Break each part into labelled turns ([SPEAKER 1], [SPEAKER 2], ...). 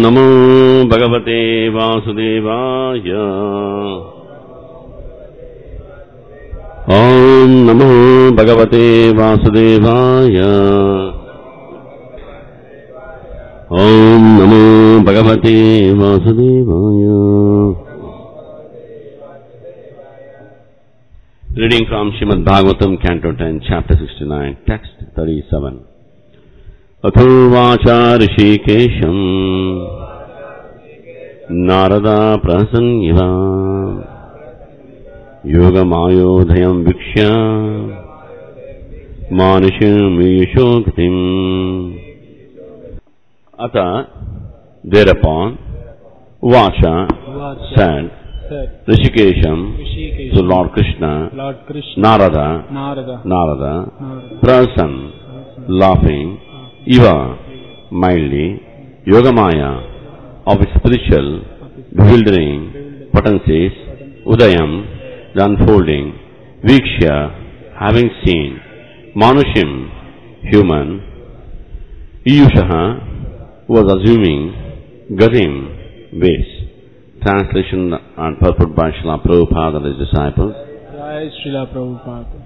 [SPEAKER 1] नमो भगवते वासुदेवाय ॐ नमो भगवते वासुदेवाय ॐ नमो भगवते वासुदेवाय Reading from Srimad Bhagavatam, Canto 10, Chapter 69, Text 37. अथोवाचा ऋषिकेशम् Narada प्रसन्निव योगमायोधयम् वीक्ष्य मानुषमीशोक्तिम् अत thereupon Vacha said
[SPEAKER 2] said,
[SPEAKER 1] Rishikesham
[SPEAKER 2] Rishikesh,
[SPEAKER 1] to Lord Krishna
[SPEAKER 2] Lord Krishna,
[SPEAKER 1] Narada
[SPEAKER 2] Narada,
[SPEAKER 1] Narada
[SPEAKER 2] Narada,
[SPEAKER 1] Prasan laughing Iva mildly Yogamaya of its spiritual bewildering potencies Udayam the unfolding Vikshya having seen Manushim human Iyushaha was assuming Gatim base translation and purport by Srila Prabhupada and his disciples
[SPEAKER 2] Jai Srila Prabhupada.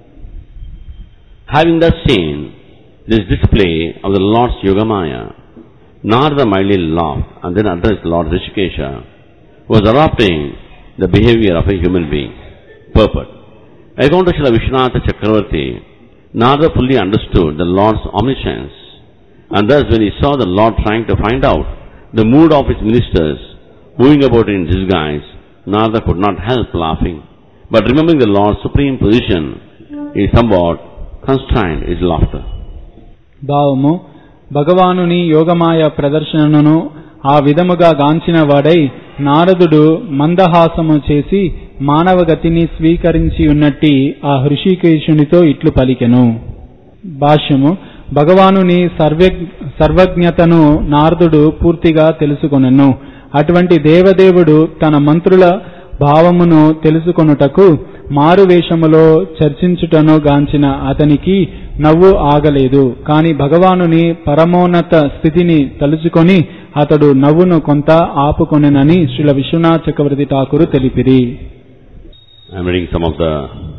[SPEAKER 1] Having thus seen this display of the Lord's Yogamaya, Narada mildly laughed and then addressed Lord Rishikesha, who was adopting the behavior of a human being. Purport. According to Srila Vishwanatha Chakravarti, Narada fully understood the Lord's omniscience, and thus when he saw the Lord trying to find out the mood of his ministers moving about in disguise, Narada could not help laughing. But remembering the Lord's supreme position, he somewhat constrained his laughter.
[SPEAKER 2] భావము భగవానుని యోగమాయ ప్రదర్శనను ఆ విధముగా గాంచిన వాడై నారదుడు మందహాసము చేసి మానవగతిని స్వీకరించి ఉన్నట్టి ఆ హృషికేశునితో ఇట్లు పలికెను భాష్యము భగవానుని సర్వ సర్వజ్ఞతను నారదుడు పూర్తిగా తెలుసుకొనెను అటువంటి దేవదేవుడు తన మంత్రుల భావమును తెలుసుకొనుటకు మారువేషములో చర్చించుటను గాంచిన అతనికి నవ్వు ఆగలేదు కాని భగవానుని పరమోన్నత స్థితిని తలుచుకొని అతడు నవ్వును కొంత ఆపుకొనెనని శ్రీల విశ్వనాథ్ చక్రవర్తి Thakur తెలిపిరి
[SPEAKER 1] I am reading some of the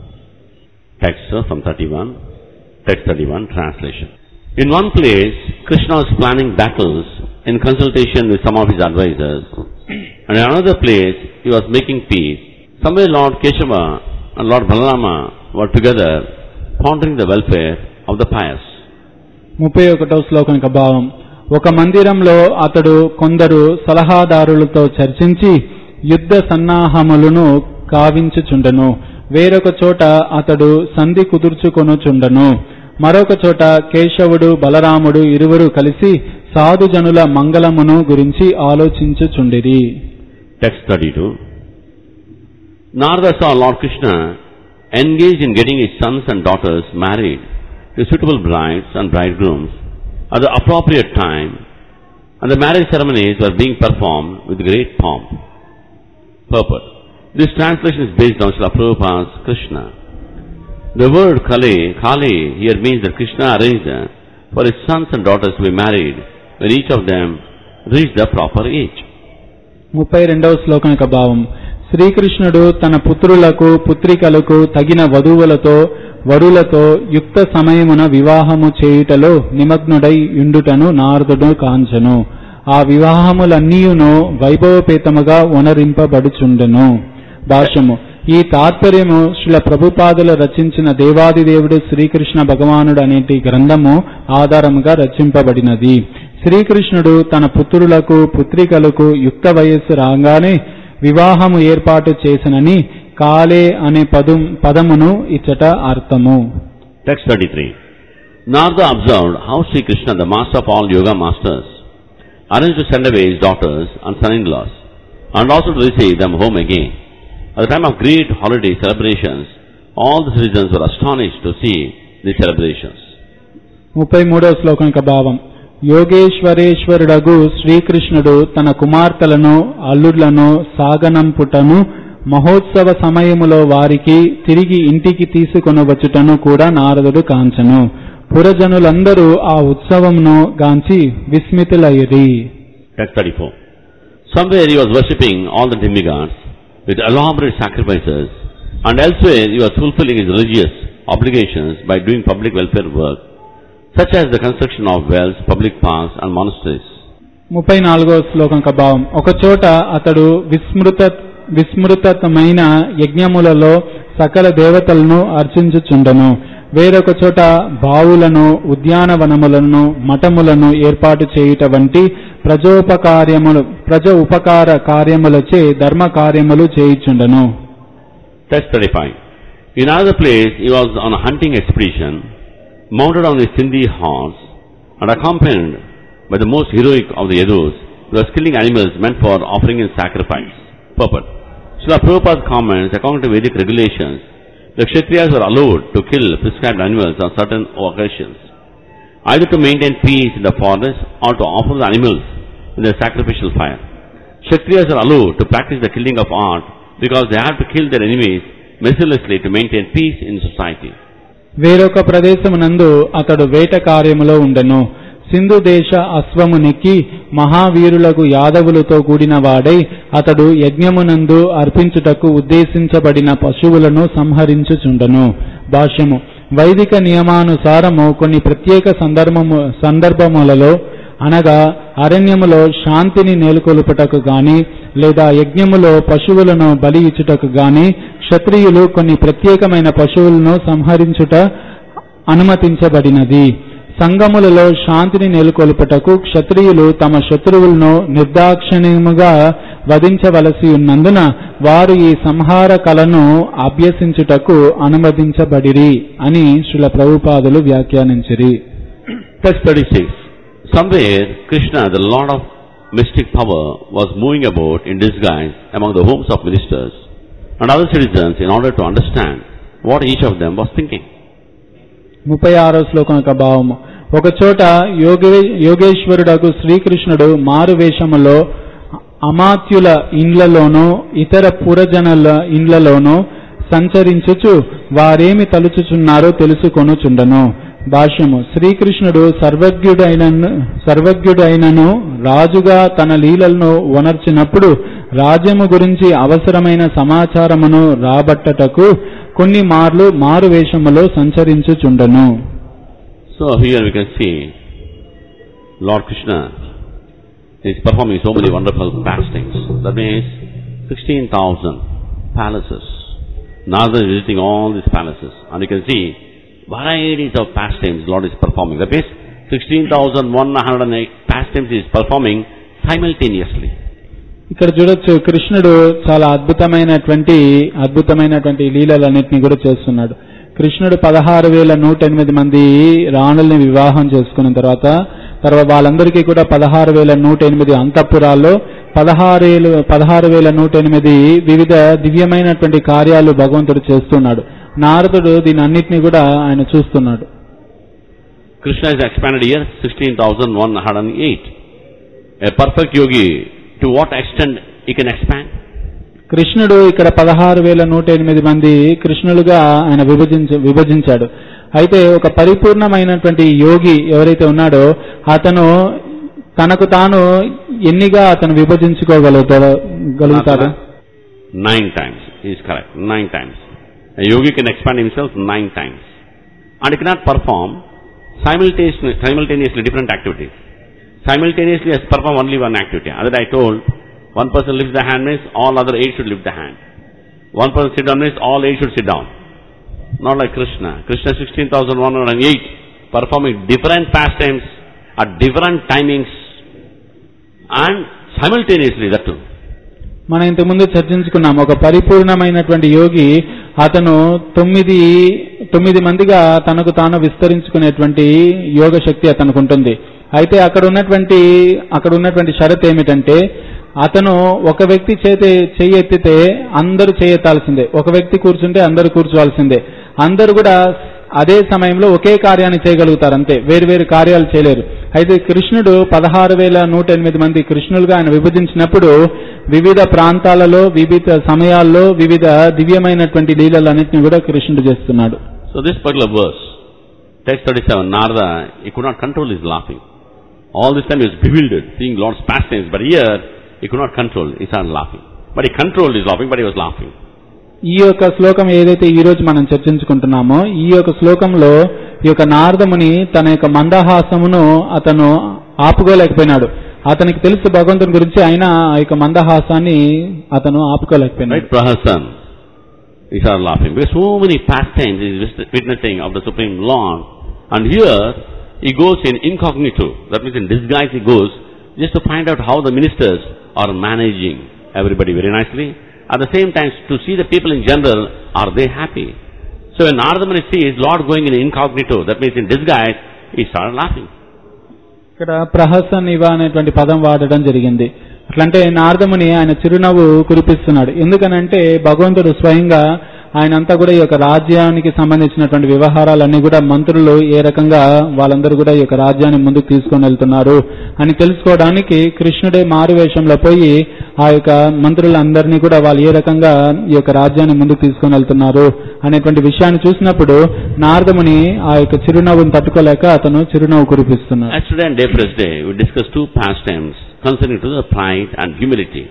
[SPEAKER 1] texts uh, from 31, text 31, translation. In one place, Krishna was planning battles in consultation with some of his advisors, and in another place, he was making peace. Somewhere Lord Keshava and Lord Balarama were together pondering the welfare of the pious.
[SPEAKER 2] ముప్పై ఒకటవ శ్లోకం యొక్క భావం ఒక మందిరంలో అతడు కొందరు సలహాదారులతో చర్చించి యుద్ధ సన్నాహములను కావించుచుండెను వేరొక చోట అతడు సంధి కుదుర్చుకొనుచుండెను మరొక చోట కేశవుడు బలరాముడు ఇరువురు కలిసి సాధుజనుల మంగళమును గురించి ఆలోచించుచుండిరి
[SPEAKER 1] Text 32. Narada saw Lord Krishna engaged in getting his sons and daughters married to suitable brides and bridegrooms at the appropriate time, and the marriage ceremonies were being performed with great pomp. Purport. This translation is based on Srila Prabhupada's Krishna. The word Kali, Kali here means that Krishna arranged for his sons and daughters to be married when each of them reached the proper age.
[SPEAKER 2] ముప్పై రెండవ శ్లోకం యొక్క భావం శ్రీకృష్ణుడు తన పుత్రులకు పుత్రికలకు తగిన వధువులతో వరులతో యుక్త సమయమున వివాహము చేయుటలో నిమగ్నుడై యుండుటను నారదుడు కాంచెను ఆ వివాహములన్నీయును వైభవపేతముగా వనరింపబడుచుండెను భాష్యము ఈ తాత్పర్యము శ్రీల ప్రభుపాదులు రచించిన దేవాదిదేవుడు శ్రీకృష్ణ భగవానుడు అనేటి గ్రంథము ఆధారముగా రచింపబడినది శ్రీకృష్ణుడు తన పుత్రులకు పుత్రికలకు యుక్త వయస్సు రాగానే వివాహము ఏర్పాటు చేసినని కాలే అనే పదం పదమును ఇచ్చట అర్థము
[SPEAKER 1] Text 33. Narada observed how Sri Krishna, the master of all yoga masters, arranged to send away his daughters and son-in-laws, and also to receive them home again. At the time of great holiday celebrations, all the citizens were astonished to see these celebrations.
[SPEAKER 2] ముప్పై మూడవ శ్లోకం యొక్క భావం యోగేశ్వరేశ్వరుడగు శ్రీకృష్ణుడు తన కుమార్తెలను అల్లుళ్లను సాగనంపుటను మహోత్సవ సమయములో వారికి తిరిగి ఇంటికి తీసుకొనవచ్చుటను కూడా నారదుడు కాంచెను పురజనులందరూ ఆ ఉత్సవమును గాంచి విస్మితులయ్యిరి
[SPEAKER 1] Text 34. Somewhere he was worshipping all the demigods with elaborate sacrifices, and elsewhere he was fulfilling his religious obligations by doing public welfare work, such as the construction of wells, public parks, and monasteries.
[SPEAKER 2] ముప్పై నాలుగో శ్లోకం యొక్క భావం ఒక చోట అతడు విస్మృత విస్మృతమైన యజ్ఞములలో సకల దేవతలను అర్చించుచుండెను వేరొక చోట బావులను ఉద్యానవనములను మఠములను ఏర్పాటు చేయుట వంటి ప్రజోపకార్యములు ప్రజ ఉపకార కార్యములచే ధర్మ కార్యములు చేయుచుండెను
[SPEAKER 1] Text 35. In another place, he was on a hunting expedition, mounted on a Sindhi horse, and accompanied by the most heroic of the Yadus, who was killing animals meant for offering in sacrifice. Purport. Srila Prabhupada comments, according to Vedic regulations, the Kshatriyas were allowed to kill prescribed animals on certain occasions, either to maintain peace in the forest or to offer the animals in the sacrificial fire. Kshatriyas are allowed to practice the killing of art because they have to kill their enemies mercilessly to maintain peace in society.
[SPEAKER 2] వేరొక ప్రదేశమునందు అతడు వేట కార్యములో ఉండెను సింధు దేశ అశ్వమునికి మహావీరులకు యాదవులతో కూడిన వాడై అతడు యజ్ఞమునందు అర్పించుటకు ఉద్దేశించబడిన పశువులను సంహరించుచుండెను భాష్యము వైదిక నియమానుసారము కొన్ని ప్రత్యేక సందర్భము సందర్భములలో అనగా అరణ్యములో శాంతిని నెలకొల్పుటకు గాని లేదా యజ్ఞములో పశువులను బలి ఇచ్చుటకు గాని క్షత్రియులు కొన్ని ప్రత్యేకమైన పశువులను సంహరించుట అనుమతించబడినది సంగములలో శాంతిని నెలకొల్పుటకు క్షత్రియులు తమ శత్రువులను నిర్దాక్షిణ్యముగా వధించవలసి ఉన్నందున వారు ఈ సంహార కళను అభ్యసించుటకు అనుమతించబడిరి అని Srila ప్రభుపాదులు వ్యాఖ్యానించిరి
[SPEAKER 1] Text 36. Somewhere, Krishna, the Lord of mystic power, was moving about in disguise among the homes of ministers and other citizens in order to understand what each of them was thinking.
[SPEAKER 2] ముప్పై ఆరో శ్లోకం యొక్క భావము ఒక చోట యోగే యోగేశ్వరుడకు శ్రీకృష్ణుడు మారు వేషములో అమాత్యుల ఇండ్లలోనూ ఇతర పురజనుల ఇండ్లలోనూ సంచరించుచు వారేమి తలుచుచున్నారో తెలుసుకొనుచుండను భాష్యము శ్రీకృష్ణుడు సర్వజ్ఞుడైన సర్వజ్ఞుడైనను రాజుగా తన లీలలను వనర్చినప్పుడు రాజ్యము గురించి అవసరమైన సమాచారమును రాబట్టటకు కొన్ని మార్లు మారు వేషములో సంచరించుచుండను
[SPEAKER 1] So here we can see Lord Krishna is performing so many wonderful pastimes. That means 16,000 palaces. Narada is visiting all these palaces. And you can see varieties of pastimes Lord is performing. That means 16,108 pastimes he is performing simultaneously.
[SPEAKER 2] ఇక్కడ చూడొచ్చు కృష్ణుడు చాలా అద్భుతమైనటువంటి అద్భుతమైనటువంటి లీలలన్నింటినీ కూడా చేస్తున్నాడు కృష్ణుడు పదహారు వేల నూట ఎనిమిది మంది రాణుల్ని వివాహం చేసుకున్న తర్వాత తర్వాత వాళ్ళందరికీ కూడా పదహారు వేల నూట ఎనిమిది అంతఃపురాల్లో పదహారేలు పదహారు వేల నూట ఎనిమిది వివిధ దివ్యమైనటువంటి కార్యాలు భగవంతుడు చేస్తున్నాడు నారదుడు దీని అన్నిటినీ కూడా ఆయన చూస్తున్నాడు
[SPEAKER 1] Krishna is expanded here 16,108. A perfect yogi, to what extent he can expand?
[SPEAKER 2] కృష్ణుడు ఇక్కడ పదహారు వేల నూట ఎనిమిది మంది కృష్ణులుగా ఆయన విభజించ విభజించాడు అయితే ఒక పరిపూర్ణమైనటువంటి యోగి ఎవరైతే ఉన్నాడో అతను తనకు తాను ఎన్నిగా అతను విభజించుకోగలుగుతాడు గలుగుతాడు
[SPEAKER 1] Nine times. He is correct. Nine times. A yogi can expand himself nine times. And he cannot perform simultaneously, simultaneously different activities. Simultaneously he has performed only one activity. Other I told, one person lifts the hand means all other eight should lift the hand. One person sit down means all eight should sit down. Not like Krishna. Krishna 16,108 performing different pastimes at different timings and simultaneously that too.
[SPEAKER 2] మనం ఇంతకుముందు చర్చించుకున్నాం ఒక పరిపూర్ణమైనటువంటి యోగి అతను తొమ్మిది తొమ్మిది మందిగా తనకు తాను విస్తరించుకునేటువంటి యోగ శక్తి అతనికి ఉంటుంది అయితే అక్కడ ఉన్నటువంటి అక్కడ ఉన్నటువంటి షరత్ ఏమిటంటే అతను ఒక వ్యక్తి చేతి చెయ్యి ఎత్తితే అందరూ చేయెత్తాల్సిందే ఒక వ్యక్తి కూర్చుంటే అందరూ కూర్చోవాల్సిందే అందరూ కూడా అదే సమయంలో ఒకే కార్యాన్ని చేయగలుగుతారు అంతే వేరు వేరు కార్యాలు చేయలేరు అయితే కృష్ణుడు పదహారు వేల నూట ఎనిమిది మంది కృష్ణులుగా ఆయన విభజించినప్పుడు వివిధ ప్రాంతాలలో వివిధ సమయాల్లో వివిధ దివ్యమైనటువంటి లీలలన్నింటినీ కూడా కృష్ణుడు చేస్తున్నాడు
[SPEAKER 1] So this particular verse, text 37, Narada, he could not control his laughing. All this time he was bewildered, seeing Lord's pastimes, but here he could not control. He started laughing. But he controlled his laughing, but he was laughing.
[SPEAKER 2] ఈ యొక్క శ్లోకం ఏదైతే ఈ రోజు మనం చర్చించుకుంటున్నామో ఈ యొక్క శ్లోకంలో ఈ యొక్క నారదముని తన యొక్క మందహాసమును అతను ఆపుకోలేకపోయినాడు అతనికి తెలుసు భగవంతుని గురించి అయినా ఆ యొక్క మందహాసాన్ని అతను ఆపుకోలేకపోయినాడు
[SPEAKER 1] Right, Prahasan? He started laughing. Because so many pastimes he is wis- witnessing of the Supreme Lord. And here, he goes in incognito. That means in disguise he goes just to find out how the ministers are managing everybody very nicely. At the same time, to see the people in general, are they happy? So when Nardamani sees Lord going in incognito, that means in disguise, he started laughing.
[SPEAKER 2] ఇక్కడ ప్రహసన్ ఇవ అనేటువంటి పదం వాడడం జరిగింది అట్లంటే నారదముని ఆయన చిరునవ్వు కురిపిస్తున్నాడు ఎందుకనంటే భగవంతుడు స్వయంగా ఆయన అంతా కూడా ఈ యొక్క రాజ్యానికి సంబంధించినటువంటి వ్యవహారాలన్నీ కూడా మంత్రులు ఏ రకంగా వాళ్ళందరూ కూడా ఈ యొక్క రాజ్యాన్ని ముందుకు తీసుకొని వెళ్తున్నారు అని తెలుసుకోవడానికి కృష్ణుడే మారువేషంలో పోయి ఆ యొక్క మంత్రులందరినీ కూడా వాళ్ళు ఏ రకంగా ఈ యొక్క రాజ్యాన్ని ముందుకు తీసుకొని వెళ్తున్నారు అనేటువంటి విషయాన్ని చూసినప్పుడు నారదముని ఆ యొక్క చిరునవ్వును తట్టుకోలేక అతను చిరునవ్వు కురిపిస్తున్నాడు
[SPEAKER 1] Yesterday and day first day, we discussed two pastimes concerning to the pride and humility.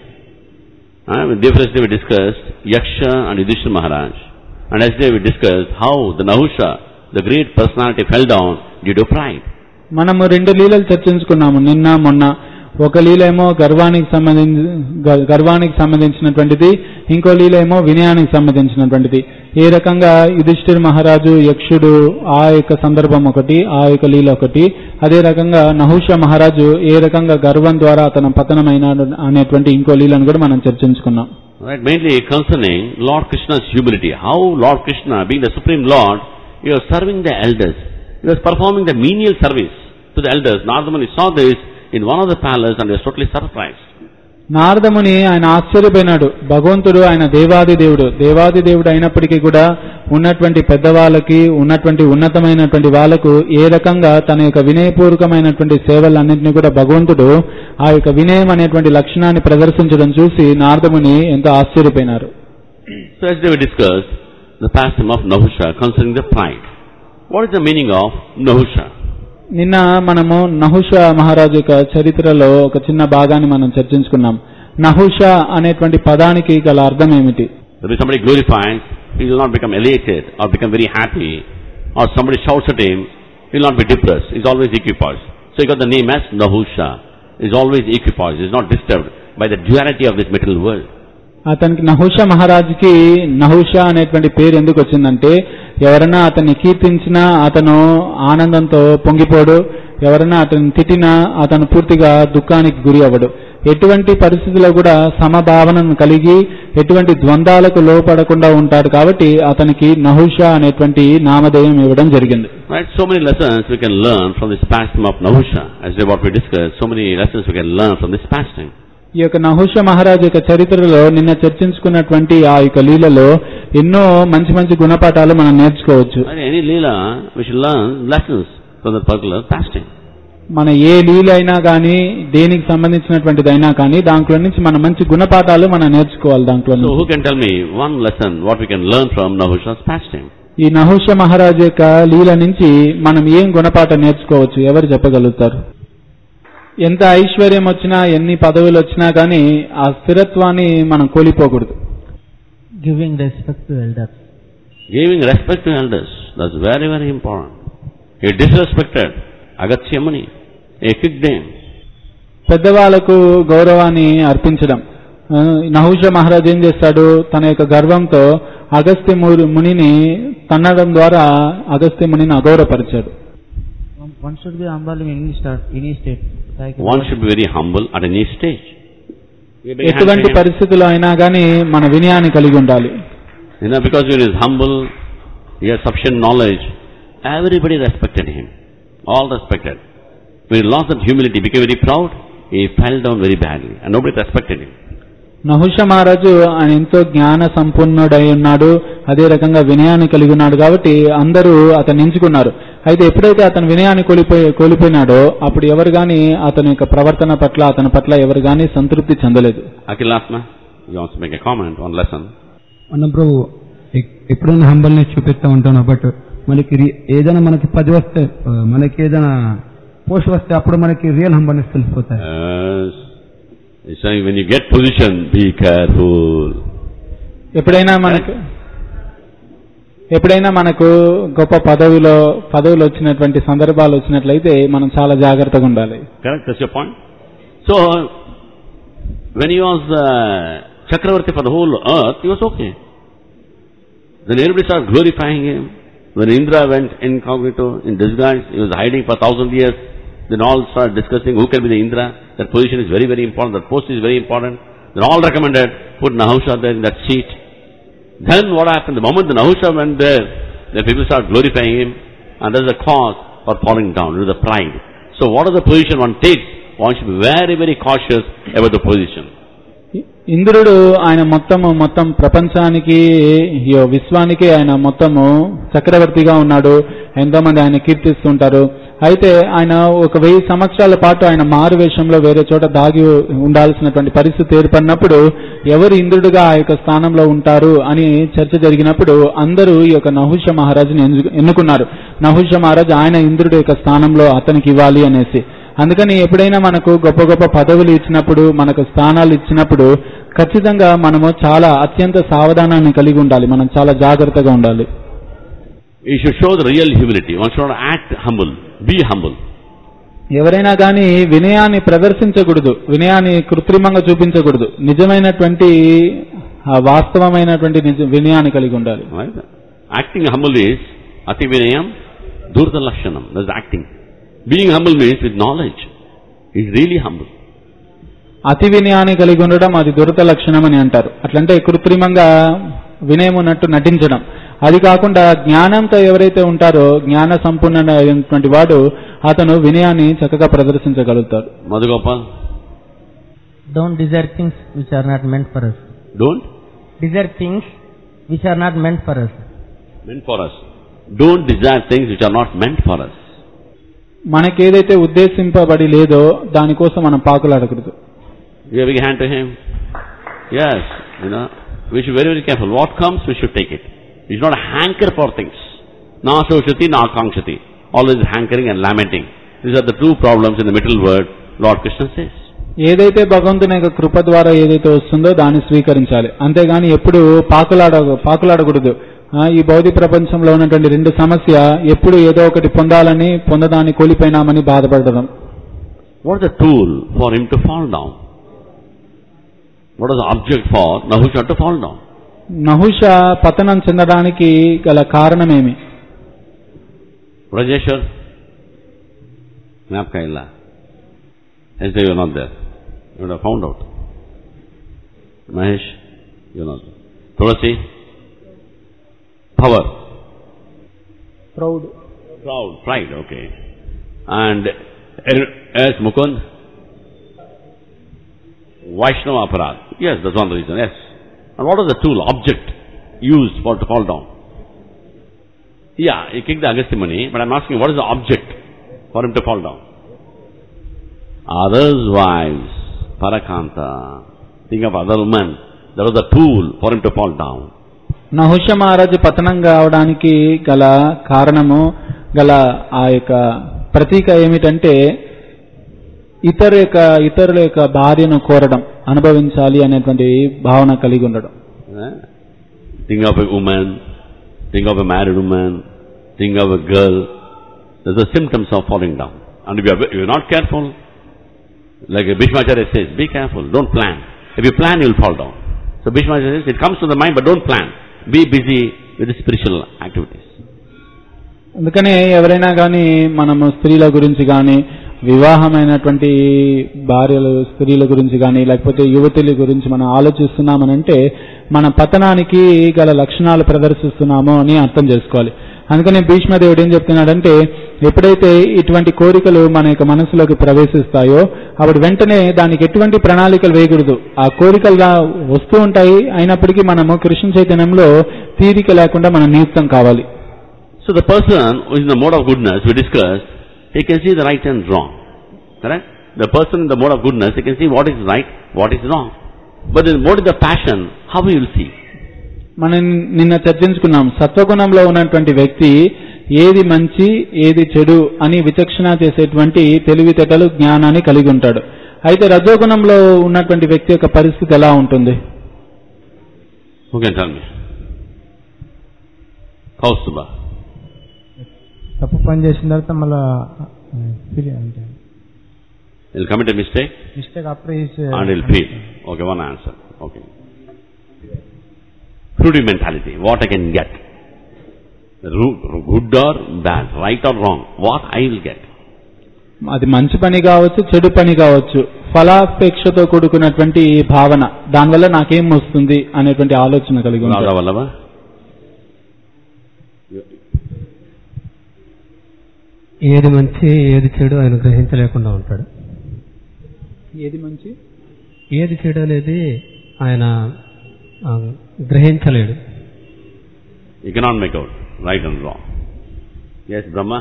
[SPEAKER 1] Uh, day first day we discussed Yaksha and Yudhishthira Maharaj. And yesterday we discussed how the Nahusha, the great personality, fell down due to pride.
[SPEAKER 2] మనము రెండు లీలలు చర్చించుకున్నాము నిన్న మొన్న ఒక లీల ఏమో గర్వానికి సంబంధించి గ- గర్వానికి సంబంధించినటువంటిది ఇంకో లీల ఏమో వినయానికి సంబంధించినటువంటిది ఏ రకంగా యుధిష్ఠిర్ మహారాజు యక్షుడు ఆ యొక్క సందర్భం ఒకటి ఆ యొక్క లీల ఒకటి అదే రకంగా నహుష మహారాజు ఏ రకంగా గర్వం ద్వారా అతను పతనమైనాడు అనేటువంటి ఇంకో లీలను కూడా మనం చర్చించుకున్నాం
[SPEAKER 1] Right, mainly concerning Lord Krishna's humility. How Lord Krishna, being the Supreme Lord, he was serving the elders. He was performing the menial service to the elders. Nardamani saw this in one of the palace and he was totally surprised.
[SPEAKER 2] నారదముని ఆయన ఆశ్చర్యపోయినాడు భగవంతుడు ఆయన దేవాది దేవుడు దేవాది దేవుడు అయినప్పటికీ కూడా ఉన్నటువంటి పెద్దవాళ్ళకి ఉన్నటువంటి ఉన్నతమైనటువంటి వాళ్ళకు ఏ రకంగా తన యొక్క వినయపూర్వకమైనటువంటి సేవలన్నింటినీ కూడా భగవంతుడు ఆ యొక్క వినయం అనేటువంటి లక్షణాన్ని ప్రదర్శించడం చూసి నారదముని ఎంతో ఆశ్చర్యపోయినారు
[SPEAKER 1] So yesterday we discussed the pastime of Nahusha concerning the pride. What is the meaning of Nahusha?
[SPEAKER 2] నిన్న మనము నహుష మహారాజు యొక్క చరిత్రలో ఒక చిన్న భాగాన్ని మనం చర్చించుకున్నాం నహుష అనేటువంటి పదానికి గల అర్థం ఏమిటి
[SPEAKER 1] If somebody glorifies, he will not become elated or become very happy, or somebody shouts at him, he will not be depressed. He is always equipoised. So he got the name as Nahusha. He is always equipoised. He is not disturbed by the duality of this material world.
[SPEAKER 2] అతనికి నహుష మహారాజుకి నహుష అనేటువంటి పేరు ఎందుకు వచ్చిందంటే ఎవరైనా అతన్ని కీర్తించినా అతను ఆనందంతో పొంగిపోడు ఎవరైనా అతన్ని తిట్టినా అతను పూర్తిగా దుఃఖానికి గురి అవ్వడు ఎటువంటి పరిస్థితిలో కూడా సమభావనను కలిగి ఎటువంటి ద్వంద్వాలకు లోపడకుండా ఉంటాడు కాబట్టి అతనికి నహుష అనేటువంటి నామధేయం ఇవ్వడం జరిగింది
[SPEAKER 1] Right? So many lessons we can learn from this pastime of Nahusha. As what we discussed, so many lessons we can learn from this pastime.
[SPEAKER 2] ఈ యొక్క నహుష మహారాజు యొక్క చరిత్రలో నిన్న చర్చించుకున్నటువంటి ఆ యొక్క లీలలో ఎన్నో మంచి మంచి గుణపాఠాలు మనం నేర్చుకోవచ్చు
[SPEAKER 1] Right? Any Leela, we should learn lessons from that particular pastime.
[SPEAKER 2] మన ఏ లీల అయినా కానీ దేనికి సంబంధించినటువంటిదైనా కానీ దాంట్లో నుంచి మన మంచి గుణపాఠాలు మనం నేర్చుకోవాలి దాంట్లో
[SPEAKER 1] So
[SPEAKER 2] నుంచి.
[SPEAKER 1] who can tell me one lesson what we can learn from Nahusha's pastime?
[SPEAKER 2] ఈ నహుష మహారాజు యొక్క లీల నుంచి మనం ఏం గుణపాఠం నేర్చుకోవచ్చు ఎవరు చెప్పగలుగుతారు ఎంత ఐశ్వర్యం వచ్చినా ఎన్ని పదవులు వచ్చినా కానీ ఆ స్థిరత్వాన్ని మనం కోల్పోకూడదు
[SPEAKER 3] giving respect to elders.
[SPEAKER 1] Giving respect to elders, that's very, very important. He disrespected Agastya Muni. He kicked him.
[SPEAKER 2] పెద్దవాళ్లకు గౌరవాన్ని అర్పించడం ఆ, నహుష మహారాజ్ ఏం చేస్తాడు తన యొక్క గర్వంతో అగస్త్య ము- మునిని తన్నడం ద్వారా Agastya మునిని అగౌరవపరిచాడు
[SPEAKER 3] One, one should be humble in any start, any state. Like
[SPEAKER 1] One should be very humble at any stage. We bring hand to
[SPEAKER 2] ఎటువంటి
[SPEAKER 1] him.
[SPEAKER 2] పరిస్థితుల్లో అయినా కానీ మన వినయాన్ని కలిగి ఉండాలి
[SPEAKER 1] You know, because when he is humble, he has sufficient knowledge, everybody respected him. All respected. When he lost that humility, became very proud, he fell down very badly, and nobody respected him.
[SPEAKER 2] నహుష మహారాజు ఆయన ఎంతో జ్ఞాన సంపన్నుడై ఉన్నాడు అదే రకంగా వినయాన్ని కలిగి ఉన్నాడు కాబట్టి అందరూ అతన్ని ఎంచుకున్నారు అయితే ఎప్పుడైతే అతను వినయాన్ని కోల్పోయి కోల్పోయినాడో అప్పుడు ఎవరు గాని అతని యొక్క ప్రవర్తన పట్ల అతని పట్ల ఎవరు గాని సంతృప్తి చెందలేదు
[SPEAKER 1] Akilasma, you want to make a comment on lesson?
[SPEAKER 4] మన ప్రభు ఎ- ఎప్పుడైనా హంబల్నెస్ చూపిస్తూ ఉంటాను బట్ మనకి రి- ఏదైనా మనకి పది వస్తే ఆ, మనకి ఏదైనా పోస్ట్ వస్తే అప్పుడు మనకి రియల్ హంబల్నెస్ తెలిసిపోతాయి
[SPEAKER 1] Yes. He saying when you get position, be careful.
[SPEAKER 2] ఎప్పుడైనా మనకు ఎప్పుడైనా మనకు గొప్ప పదవిలో పదవులు వచ్చినటువంటి సందర్భాలు వచ్చినట్లయితే మనం చాలా జాగ్రత్తగా ఉండాలి
[SPEAKER 1] Correct? That's your point? So, when he was uh, Chakravarti for the whole earth, he was okay. Then everybody started glorifying him. When Indra went incognito, in disguise, he was hiding for thousand years. Then all started discussing who can be the Indra. That position is very, very important. That post is very important. Then all recommended, put Nahusha there in that seat. Then what happened? The moment the Nahusha went there, the people started glorifying him. And there's a cause for falling down, it was the pride. So what is the position one takes? One should be very, very cautious about the position.
[SPEAKER 2] ఇంద్రుడు ఆయన మొత్తము మొత్తం ప్రపంచానికి ఈ విశ్వానికి ఆయన మొత్తము చక్రవర్తిగా ఉన్నాడు ఎంతో మంది ఆయన కీర్తిస్తుంటారు అయితే ఆయన ఒక వెయ్యి సంవత్సరాల పాటు ఆయన మారు వేషంలో వేరే చోట దాగి ఉండాల్సినటువంటి పరిస్థితి ఏర్పడినప్పుడు ఎవరు ఇంద్రుడిగా ఆ యొక్క స్థానంలో ఉంటారు అని చర్చ జరిగినప్పుడు అందరూ ఈ యొక్క నహుష మహారాజుని ఎన్ను- ఎన్నుకున్నారు నహుష మహారాజు ఆయన ఇంద్రుడి యొక్క స్థానంలో అతనికి ఇవ్వాలి అనేసి అందుకని ఎప్పుడైనా మనకు గొప్ప గొప్ప పదవులు ఇచ్చినప్పుడు మనకు స్థానాలు ఇచ్చినప్పుడు ఖచ్చితంగా మనము చాలా అత్యంత సావధానాన్ని కలిగి ఉండాలి మనం చాలా జాగ్రత్తగా ఉండాలి
[SPEAKER 1] You should show the real humility. One should not act humble. Be humble.
[SPEAKER 2] ఎవరైనా కానీ వినయాన్ని ప్రదర్శించకూడదు వినయాన్ని కృత్రిమంగా చూపించకూడదు నిజమైనటువంటి ఆ వాస్తవమైనటువంటి నిజ వినయాన్ని కలిగి ఉండాలి
[SPEAKER 1] Right? Acting humble is Ati Vinayam Durta Lakshanam. That's acting. Being humble means with knowledge. He's really humble.
[SPEAKER 2] అతి వినయాన్ని కలిగి ఉండడం అది దురత లక్షణం అని అంటారు అట్లంటే కృత్రిమంగా వినయం ఉన్నట్టు నటించడం అది కాకుండా జ్ఞానంతో ఎవరైతే ఉంటారో జ్ఞాన సంపూర్ణమైనటువంటి వాడు అతను వినయాన్ని చక్కగా ప్రదర్శించగలుగుతాడు
[SPEAKER 1] Madhugopal,
[SPEAKER 3] Don't desire things which are not meant for us.
[SPEAKER 1] don't
[SPEAKER 3] Desire things which are not meant for us.
[SPEAKER 1] meant for us. Don't desire things which are not meant for us.
[SPEAKER 2] మనకేదైతే ఉద్దేశింపబడి లేదో దానికోసం మనం పాకులాడకూడదు
[SPEAKER 1] You have a hand to him? Yes, you know, we should be very, very careful. What comes, we should take it. We should not hanker for things. Na shoshati, na kankshati. Always hankering and lamenting. These are the two problems in the middle word, Lord Krishna says.
[SPEAKER 2] ఏదైతే భగవంతుని యొక్క కృప ద్వారా ఏదైతే వస్తుందో దాన్ని స్వీకరించాలి అంతేగాని ఎప్పుడు పాకులాడ పాకులాడకూడదు ఆ, ఈ భౌతిక ప్రపంచంలో ఉన్నటువంటి రెండు సమస్య ఎప్పుడు ఏదో ఒకటి పొందాలని పొందదాన్ని కోల్పోయినామని బాధపడడం
[SPEAKER 1] What is the tool for him to fall down? What is the object for Nahusha to fall down?
[SPEAKER 2] నహుష పతనం చెందడానికి గల కారణమేమి
[SPEAKER 1] Rajeshwar? జ్ఞాపక ಇಲ್ಲ As though you are not there. You would have found out. Mahesh, you are not there. Tulasi? Power.
[SPEAKER 2] Proud
[SPEAKER 1] Proud. Pride, okay. And Er- as Mukund? Vaishnava Aparad. Yes, that's one reason, yes. And what is the tool, object used for to fall down? Yeah, he kicked the Agastya Muni, but I'm asking what is the object for him to fall down? Others' wives, Parakanta, think of other women. That was the tool for him to fall down.
[SPEAKER 2] Nahusha మహారాజు పతనం కావడానికి గల కారణము గల ఆ యొక్క ప్రతీక ఏమిటంటే ఇతర యొక్క ఇతరుల యొక్క భార్యను కోరడం అనుభవించాలి అనేటువంటి భావన కలిగి ఉండడం
[SPEAKER 1] Eh? Think of a woman, think of a married woman, think of a girl. Those are symptoms of falling down. And if you are, if you are not careful, like Bhishmacharya says, be careful, don't plan. If you plan, you will fall down. So Bhishmacharya says, it comes to the mind, but don't plan. Be busy with the spiritual activities.
[SPEAKER 2] అందుకనే ఎవరైనా కానీ మనము స్త్రీల గురించి కానీ వివాహమైనటువంటి భార్యలు స్త్రీల గురించి కానీ లేకపోతే యువతుల గురించి మనం ఆలోచిస్తున్నామనంటే మన పతనానికి గల లక్షణాలు ప్రదర్శిస్తున్నామో అని అర్థం చేసుకోవాలి అందుకని భీష్మదేవుడు ఏం చెప్తున్నాడంటే ఎప్పుడైతే ఇటువంటి కోరికలు మన యొక్క మనసులోకి ప్రవేశిస్తాయో అప్పుడు వెంటనే దానికి ఎటువంటి ప్రణాళికలు వేయకూడదు ఆ కోరికలు రా- వస్తూ ఉంటాయి అయినప్పటికీ మనము కృష్ణ చైతన్యంలో తీరిక లేకుండా మనం నియుక్తం కావాలి
[SPEAKER 1] So the person who is in the mode of goodness, we discussed, he can see the right and wrong. Correct? The person in the mode of goodness, he can see what is right, what is wrong. But in the mode of the passion, how he will see?
[SPEAKER 2] మనం నిన్న చర్చించుకున్నాం సత్వగుణంలో ఉన్నటువంటి వ్యక్తి ఏది మంచి ఏది చెడు అని విచక్షణ చేసేటువంటి తెలివితేటలు జ్ఞానాన్ని కలిగి ఉంటాడు అయితే రజోగుణంలో ఉన్నటువంటి వ్యక్తి యొక్క పరిస్థితి ఎలా ఉంటుంది
[SPEAKER 1] Who can tell me? Kaustuba.
[SPEAKER 5] తప్పు పని చేసిన తర్వాత మళ్ళా ఫీల్ అంటే
[SPEAKER 1] He'll commit a mistake
[SPEAKER 5] mistake అప్పుడే
[SPEAKER 1] and he'll feel. Okay, one answer. Okay. Fruity mentality. What I can get. Ru- Good or bad, right or wrong. What I will get.
[SPEAKER 2] అది మంచి పని కావచ్చు చెడు పని కావచ్చు ఫలాపేక్షతో కూడుకున్నటువంటి భావన దానివల్ల నాకేం వస్తుంది అనేటువంటి ఆలోచన కలిగి
[SPEAKER 1] Radha
[SPEAKER 2] ఉంటాడు
[SPEAKER 1] Vallabha.
[SPEAKER 6] ఏది మంచి ఏది చెడు ఆయన గ్రహించలేకుండా ఉంటాడు
[SPEAKER 2] ఏది మంచి
[SPEAKER 6] ఏది చెడు అనేది ఆయన ఆ, గ్రహించలేడు
[SPEAKER 1] You cannot make out right and wrong. Yes, Brahma?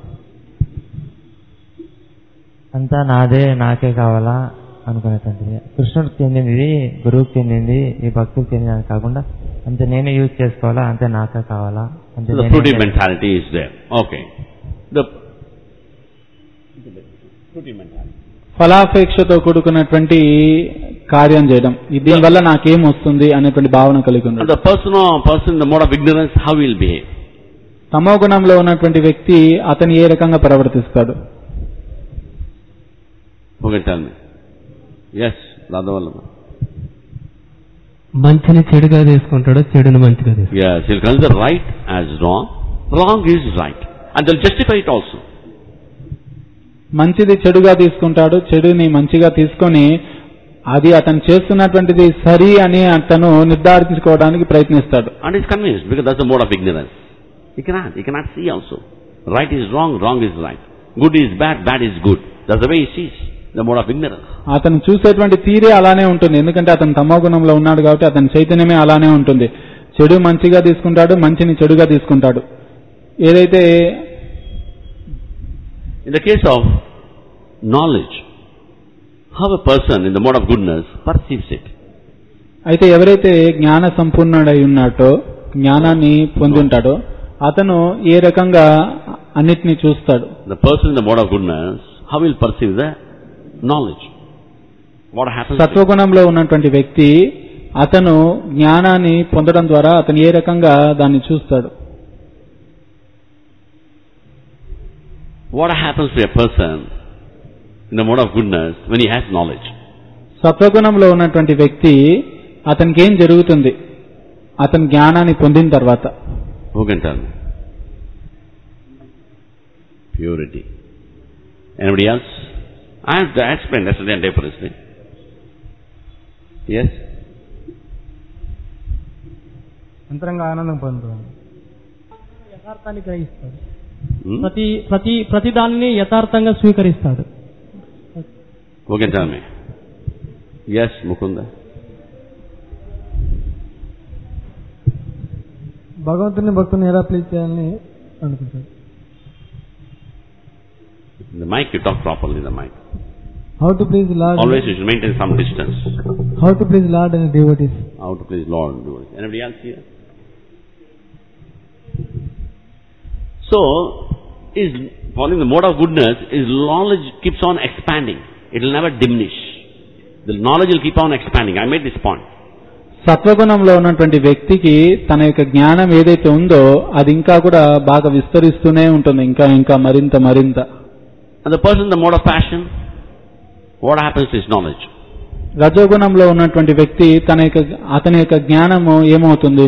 [SPEAKER 3] అంతా నాదే నాకే కావాలా అనుకునేటువంటిది కృష్ణుడికి చెందింది గురువుకి చెందింది ఈ భక్తుడికి చెందింది కాకుండా అంతే నేనే యూజ్ చేసుకోవాలా అంతే నాకే కావాలా అంతే
[SPEAKER 1] So the
[SPEAKER 3] నేనే
[SPEAKER 1] fruity
[SPEAKER 3] చేయాలి.
[SPEAKER 1] mentality is there. Okay. The fruity mentality.
[SPEAKER 2] ఫలాపేక్షతో కూడుకున్నటువంటి కార్యం చేయడం ఈ దీనివల్ల నాకేం వస్తుంది అనేటువంటి భావన కలిగి
[SPEAKER 1] And
[SPEAKER 2] ఉన్నాడు
[SPEAKER 1] the person or person in the mode of ignorance, how he will behave?
[SPEAKER 2] తమో గుణంలో ఉన్నటువంటి వ్యక్తి అతను ఏ రకంగా ప్రవర్తిస్తాడు
[SPEAKER 1] Who can tell me? Yes, Radha Vallabha.
[SPEAKER 6] మంచిని చెడుగా తీసుకుంటాడు చెడుని మంచిగా తీసుకుంటాడు
[SPEAKER 1] Yes, he'll consider right as wrong, wrong is right. And they'll justify it also.
[SPEAKER 2] మంచిది చెడుగా తీసుకుంటాడు చెడుని మంచిగా తీసుకొని అది అతను చేస్తున్నటువంటిది సరి అని అతను నిర్ధారించుకోవడానికి ప్రయత్నిస్తాడు
[SPEAKER 1] And he's convinced because that's the mode of ignorance. He cannot, he cannot see also. Right is wrong, wrong is right. Good is bad, bad is good. That's the way he sees, the mode of ignorance.
[SPEAKER 2] అతను చూసేటువంటి తీరే అలానే ఉంటుంది ఎందుకంటే అతను తమో గుణంలో ఉన్నాడు కాబట్టి అతని చైతన్యమే అలానే ఉంటుంది చెడు మంచిగా తీసుకుంటాడు మంచిని చెడుగా తీసుకుంటాడు ఏదైతే
[SPEAKER 1] In the case of knowledge, how a person in the mode of goodness perceives it.
[SPEAKER 2] అయితే ఎవరైతే జ్ఞాన సంపూర్ణుడై ఉన్నాడో జ్ఞానాన్ని పొంది ఉంటాడో అతను ఏ రకంగా అన్నిటినీ చూస్తాడు
[SPEAKER 1] The person in the mode of goodness, how will perceive the knowledge? What happens? to him?
[SPEAKER 2] సత్వగుణంలో ఉన్నటువంటి వ్యక్తి అతను జ్ఞానాన్ని పొందడం ద్వారా అతను ఏ రకంగా దాన్ని చూస్తాడు
[SPEAKER 1] What happens to a person in the mode of goodness when he has knowledge?
[SPEAKER 2] సత్వగుణంలో ఉన్నటువంటి వ్యక్తి అతనికి ఏం జరుగుతుంది అతని జ్ఞానాన్ని పొందిన తర్వాత
[SPEAKER 1] Who can tell me? Purity. Anybody else? I have to explain yesterday and day for yesterday. Yes?
[SPEAKER 5] అంతరంగా ఆనందం పొందుతాడు
[SPEAKER 7] యథార్థాన్ని గ్రహిస్తాడు
[SPEAKER 1] Hmm?
[SPEAKER 7] ప్రతి ప్రతి ప్రతి దానిని యథార్థంగా స్వీకరిస్తాడు
[SPEAKER 1] Who can tell me? Yes, Mukunda.
[SPEAKER 5] భగవంతుని భక్తుని ఎలా ప్లీజ్ చేయాలని అనుకుంటాడు
[SPEAKER 1] The mic, you talk properly, the mic.
[SPEAKER 5] How to please Lord
[SPEAKER 1] Always you should maintain some distance.
[SPEAKER 5] How to please Lord and devotees
[SPEAKER 1] How to please Lord do it. Anybody else here? So, is following the mode of goodness, his knowledge keeps on expanding. It will never diminish. The knowledge will keep on expanding. I made this point.
[SPEAKER 2] సత్వగుణంలో ఉన్నటువంటి వ్యక్తికి తన యొక్క జ్ఞానం ఏదైతే ఉందో అది ఇంకా కూడా బాగా విస్తరిస్తూనే ఉంటుంది ఇంకా ఇంకా మరింత మరింత
[SPEAKER 1] And the person in the mode of passion, what happens to his knowledge?
[SPEAKER 2] రజోగుణంలో ఉన్నటువంటి వ్యక్తి తన యొక్క అతని యొక్క జ్ఞానము ఏమవుతుంది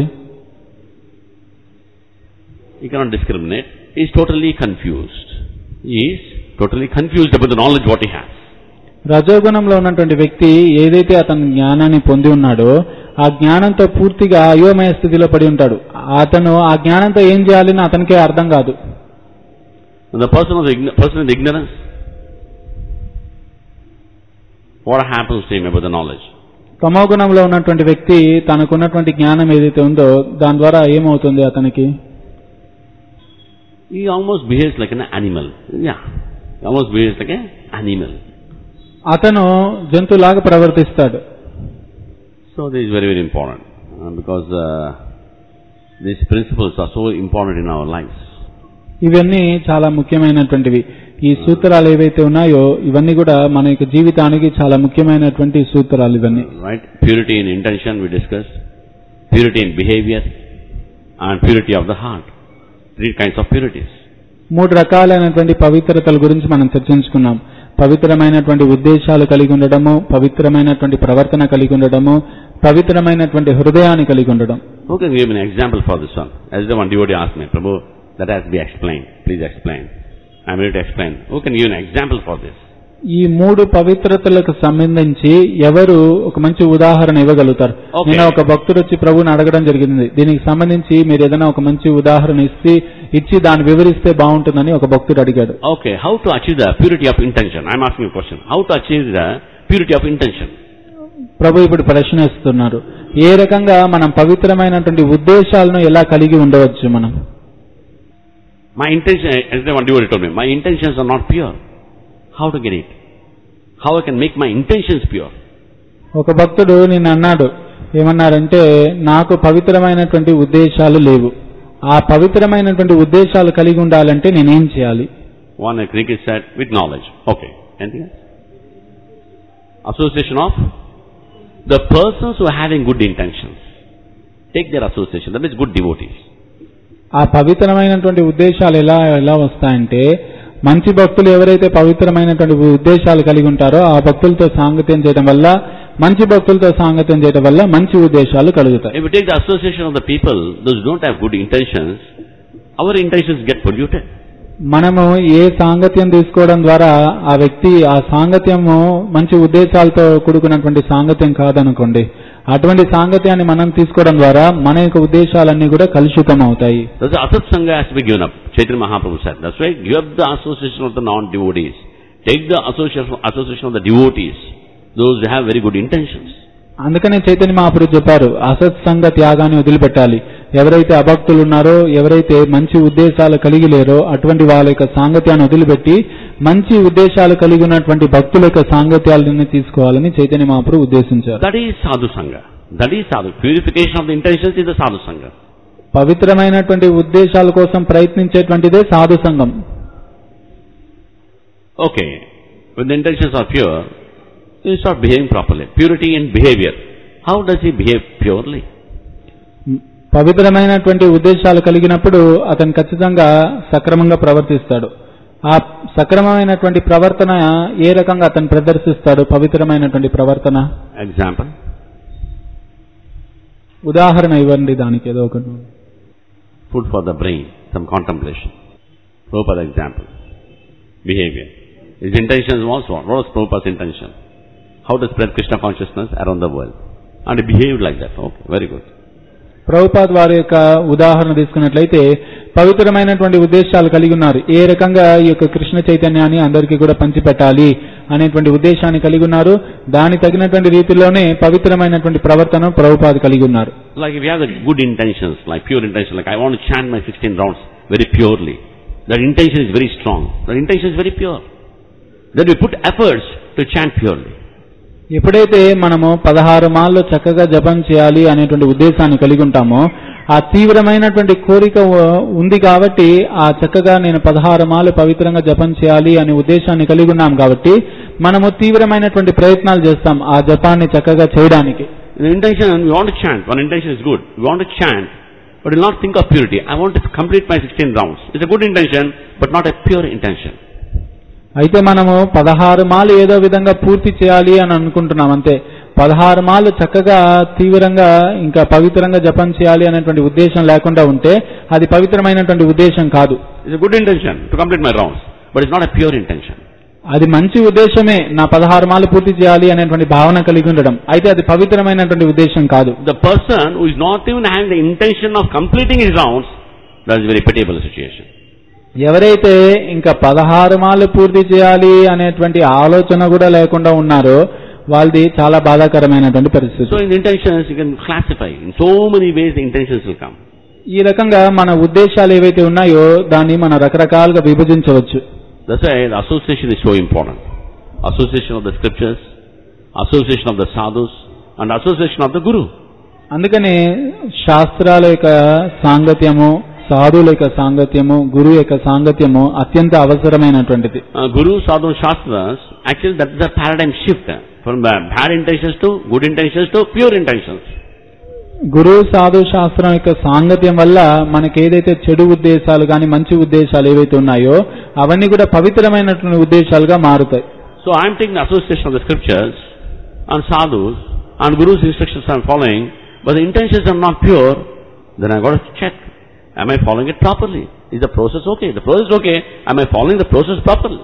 [SPEAKER 1] He cannot discriminate. He is totally confused. He is totally confused about the knowledge what he has.
[SPEAKER 2] రజోగుణంలో ఉన్నటువంటి వ్యక్తి ఏదైతే అతని జ్ఞానాన్ని పొంది ఉన్నాడో ఆ జ్ఞానంతో పూర్తిగా అయోమయ స్థితిలో పడి ఉంటాడు అతను ఆ జ్ఞానంతో ఏం చేయాలని అతనికే అర్థం కాదు
[SPEAKER 1] And the person of the ign- person in ignorance, what happens to him about the knowledge?
[SPEAKER 2] తమోగుణంలో ఉన్నటువంటి వ్యక్తి తనకున్నటువంటి జ్ఞానం ఏదైతే ఉందో దాని ద్వారా ఏమవుతుంది అతనికి
[SPEAKER 1] He almost behaves like an animal. Yeah. He almost behaves like an animal.
[SPEAKER 2] అతను జంతువులాగా ప్రవర్తిస్తాడు
[SPEAKER 1] So this is very, very important. uh, because uh, these principles are so important in our lives.
[SPEAKER 2] ఇవన్నీ చాలా ముఖ్యమైనటువంటివి ఈ సూత్రాలు ఏవైతే ఉన్నాయో ఇవన్నీ కూడా మన యొక్క జీవితానికి చాలా ముఖ్యమైనటువంటి సూత్రాలు ఇవన్నీ
[SPEAKER 1] Right? Purity in intention we discussed, purity in behavior, and purity of the heart. Three kinds of purities.
[SPEAKER 2] మూడు రకాలైనటువంటి పవిత్రతల గురించి మనం చర్చించుకున్నాం పవిత్రమైనటువంటి ఉద్దేశాలు కలిగి ఉండడము పవిత్రమైనటువంటి ప్రవర్తన కలిగి ఉండడము పవిత్రమైనటువంటి హృదయాన్ని కలిగి ఉండడం
[SPEAKER 1] Who can give me an example for this one? As the one devotee asked me, Prabhu, that has to be explained. Please explain. I am ready to explain. Who can give an example for this?
[SPEAKER 2] ఈ మూడు పవిత్రతలకు సంబంధించి ఎవరు ఒక మంచి ఉదాహరణ ఇవ్వగలుగుతారు
[SPEAKER 1] Okay.
[SPEAKER 2] నేను ఒక భక్తుడు వచ్చి ప్రభువుని అడగడం జరిగింది దీనికి సంబంధించి మీరు ఏదైనా ఒక మంచి ఉదాహరణ ఇచ్చి ఇచ్చి దాన్ని వివరిస్తే బాగుంటుందని ఒక భక్తుడు అడిగాడు
[SPEAKER 1] Okay, how to achieve the purity of intention? I am asking you a question. How to achieve the purity of intention?
[SPEAKER 2] ప్రభు ఇప్పుడు ప్రశ్నిస్తున్నారు ఏ రకంగా మనం పవిత్రమైనటువంటి ఉద్దేశాలను ఎలా కలిగి ఉండవచ్చు మనం
[SPEAKER 1] My intention, as the one devotee told me, my intentions are not pure. How to get it? How I can make my intentions pure?
[SPEAKER 2] ఒక భక్తుడు నిన్న అన్నాడు ఏమన్నారంటే నాకు పవిత్రమైనటువంటి ఉద్దేశాలు లేవు ఆ పవిత్రమైనటువంటి ఉద్దేశాలు కలిగి ఉండాలంటే నేనేం చేయాలి
[SPEAKER 1] One a cricket said, with knowledge. Okay. Anything else? Association of the persons who are having good intentions. Take their association. That means good devotees.
[SPEAKER 2] ఆ పవిత్రమైనటువంటి ఉద్దేశాలు ఎలా ఎలా వస్తాయంటే మంచి భక్తులు ఎవరైతే పవిత్రమైనటువంటి ఉద్దేశాలు కలిగి ఉంటారో ఆ భక్తులతో సాంగత్యం చేయడం వల్ల మంచి భక్తులతో సాంగత్యం చేయడం వల్ల మంచి ఉద్దేశాలు కలుగుతాయి
[SPEAKER 1] If we take the association of the people, those who don't have good intentions, our intentions get polluted.
[SPEAKER 2] మనము ఏ సాంగత్యం తీసుకోవడం ద్వారా ఆ వ్యక్తి ఆ సాంగత్యము మంచి ఉద్దేశాలతో కూడుకున్నటువంటి సాంగత్యం కాదనుకోండి అటువంటి సాంగత్యాన్ని మనం తీసుకోవడం ద్వారా మన యొక్క ఉద్దేశాలన్నీ కూడా కలుషితం అవుతాయి
[SPEAKER 1] That's the Asat Sangha has to be given up. Chaitanya Mahaprabhu said. That's why give up the association of the non-devotees. Take the association, association of the devotees. Those who have very good intentions.
[SPEAKER 2] అందుకనే చైతన్య మహాపురుషు చెప్పారు అసత్సంగ త్యాగాన్ని వదిలిపెట్టాలి ఎవరైతే అభక్తులు ఉన్నారో ఎవరైతే మంచి ఉద్దేశాలు కలిగి లేరో అటువంటి వాళ్ళ యొక్క సాంగత్యాన్ని వదిలిపెట్టి మంచి ఉద్దేశాలు కలిగి ఉన్నటువంటి భక్తుల యొక్క సాంగత్యాలని తీసుకోవాలని Chaitanya మహాపురు ఉద్దేశించారు
[SPEAKER 1] That is sadhu sangha. That is sadhu. Purification of the intentions is the sadhu sangha.
[SPEAKER 2] పవిత్రమైనటువంటి ఉద్దేశాల కోసం ప్రయత్నించేటువంటిదే సాధు సంఘం
[SPEAKER 1] Okay. When the intentions are pure, you start behaving properly. Purity in behavior. How does he behave purely?
[SPEAKER 2] పవిత్రమైనటువంటి ఉద్దేశాలు కలిగినప్పుడు అతను ఖచ్చితంగా సక్రమంగా ప్రవర్తిస్తాడు ఆ సక్రమమైనటువంటి ప్రవర్తన ఏ రకంగా అతను ప్రదర్శిస్తాడు పవిత్రమైనటువంటి ప్రవర్తన
[SPEAKER 1] Example.
[SPEAKER 2] ఉదాహరణ ఇవ్వండి దానికి ఏదో ఒకటి
[SPEAKER 1] Food for the brain. Some contemplation. Prabhupada example. Behavior. His intentions was what? What was Prabhupada's intention? How to spread Krishna consciousness around the world. And he behaved like that. Okay, very good.
[SPEAKER 2] Prabhupad వారి యొక్క ఉదాహరణ తీసుకున్నట్లయితే పవిత్రమైనటువంటి ఉద్దేశాలు కలిగి ఉన్నారు ఏ రకంగా ఈ యొక్క కృష్ణ చైతన్యాన్ని అందరికీ కూడా పంచిపెట్టాలి అనేటువంటి ఉద్దేశాన్ని కలిగి ఉన్నారు దాని తగినటువంటి రీతిలోనే పవిత్రమైనటువంటి ప్రవర్తన ప్రభుపాద్ కలిగి ఉన్నారు
[SPEAKER 1] Like if you have the good intentions, like pure intention, like I want to chant my 16 rounds very purely. That intention is very strong. That intention is very pure. Then we put efforts to chant purely.
[SPEAKER 2] ఎప్పుడైతే మనము పదహారు మాల్లో చక్కగా జపం చేయాలి అనేటువంటి ఉద్దేశాన్ని కలిగి ఉంటామో ఆ తీవ్రమైనటువంటి కోరిక ఉ- ఉంది కాబట్టి ఆ చక్కగా నేను పదహారు మాలు పవిత్రంగా జపం చేయాలి అనే ఉద్దేశాన్ని కలిగి ఉన్నాం కాబట్టి మనము తీవ్రమైనటువంటి ప్రయత్నాలు చేస్తాం ఆ జపాన్ని చక్కగా చేయడానికి
[SPEAKER 1] The intention, we want to chant. One intention is good. We want to chant, but will not think of purity. I want to complete my 16 rounds. It's a good intention, but not a pure intention.
[SPEAKER 2] అయితే మనము పదహారు మాలు ఏదో విధంగా పూర్తి చేయాలి అని అనుకుంటున్నాం అంతే పదహారు మాలు చక్కగా తీవ్రంగా ఇంకా పవిత్రంగా జపం చేయాలి అనేటువంటి ఉద్దేశం లేకుండా ఉంటే అది పవిత్రమైనటువంటి ఉద్దేశం కాదు
[SPEAKER 1] It's a good intention to complete my rounds, but it's not a pure intention.
[SPEAKER 2] అది మంచి ఉద్దేశమే నా పదహారు మాలు పూర్తి చేయాలి అనేటువంటి భావన కలిగి ఉండడం అయితే అది పవిత్రమైనటువంటి ఉద్దేశం కాదు
[SPEAKER 1] The person who is not even having the intention of completing his rounds, that is a very pitiable situation.
[SPEAKER 2] ఎవరైతే ఇంకా పదహారు మాలు పూర్తి చేయాలి అనేటువంటి ఆలోచన కూడా లేకుండా ఉన్నారో వాళ్ళది చాలా బాధాకరమైనటువంటి పరిస్థితి
[SPEAKER 1] So in the intentions, you can classify. In so many ways the intentions will come.
[SPEAKER 2] ఈ రకంగా మన ఉద్దేశాలు ఏవైతే ఉన్నాయో దాన్ని మనం రకరకాలుగా విభజించవచ్చు
[SPEAKER 1] That's why the association is so important. Association of the scriptures, association of the sadhus, and association of the guru.
[SPEAKER 2] అందుకనే శాస్త్రాల యొక్క సాంగత్యము సాధువుల యొక్క సాంగత్యము గురువు యొక్క సాంగత్యము అత్యంత అవసరమైనటువంటిది
[SPEAKER 1] Uh, Guru, Sadhu, Shastras, actually that's the paradigm shift uh, from uh, bad intentions to good intentions to pure intentions.
[SPEAKER 2] గురువు సాధు శాస్త్రం యొక్క సాంగత్యం వల్ల మనకి ఏదైతే చెడు ఉద్దేశాలు కానీ మంచి ఉద్దేశాలు ఏవైతే ఉన్నాయో అవన్నీ కూడా పవిత్రమైనటువంటి ఉద్దేశాలుగా మారుతాయి
[SPEAKER 1] So I am taking the association of the scriptures and sadhus and Guru's instructions I am following, but the intentions are not pure, then I got to check. Am I following it properly? Is the process okay? The process is okay. Am I following the process properly?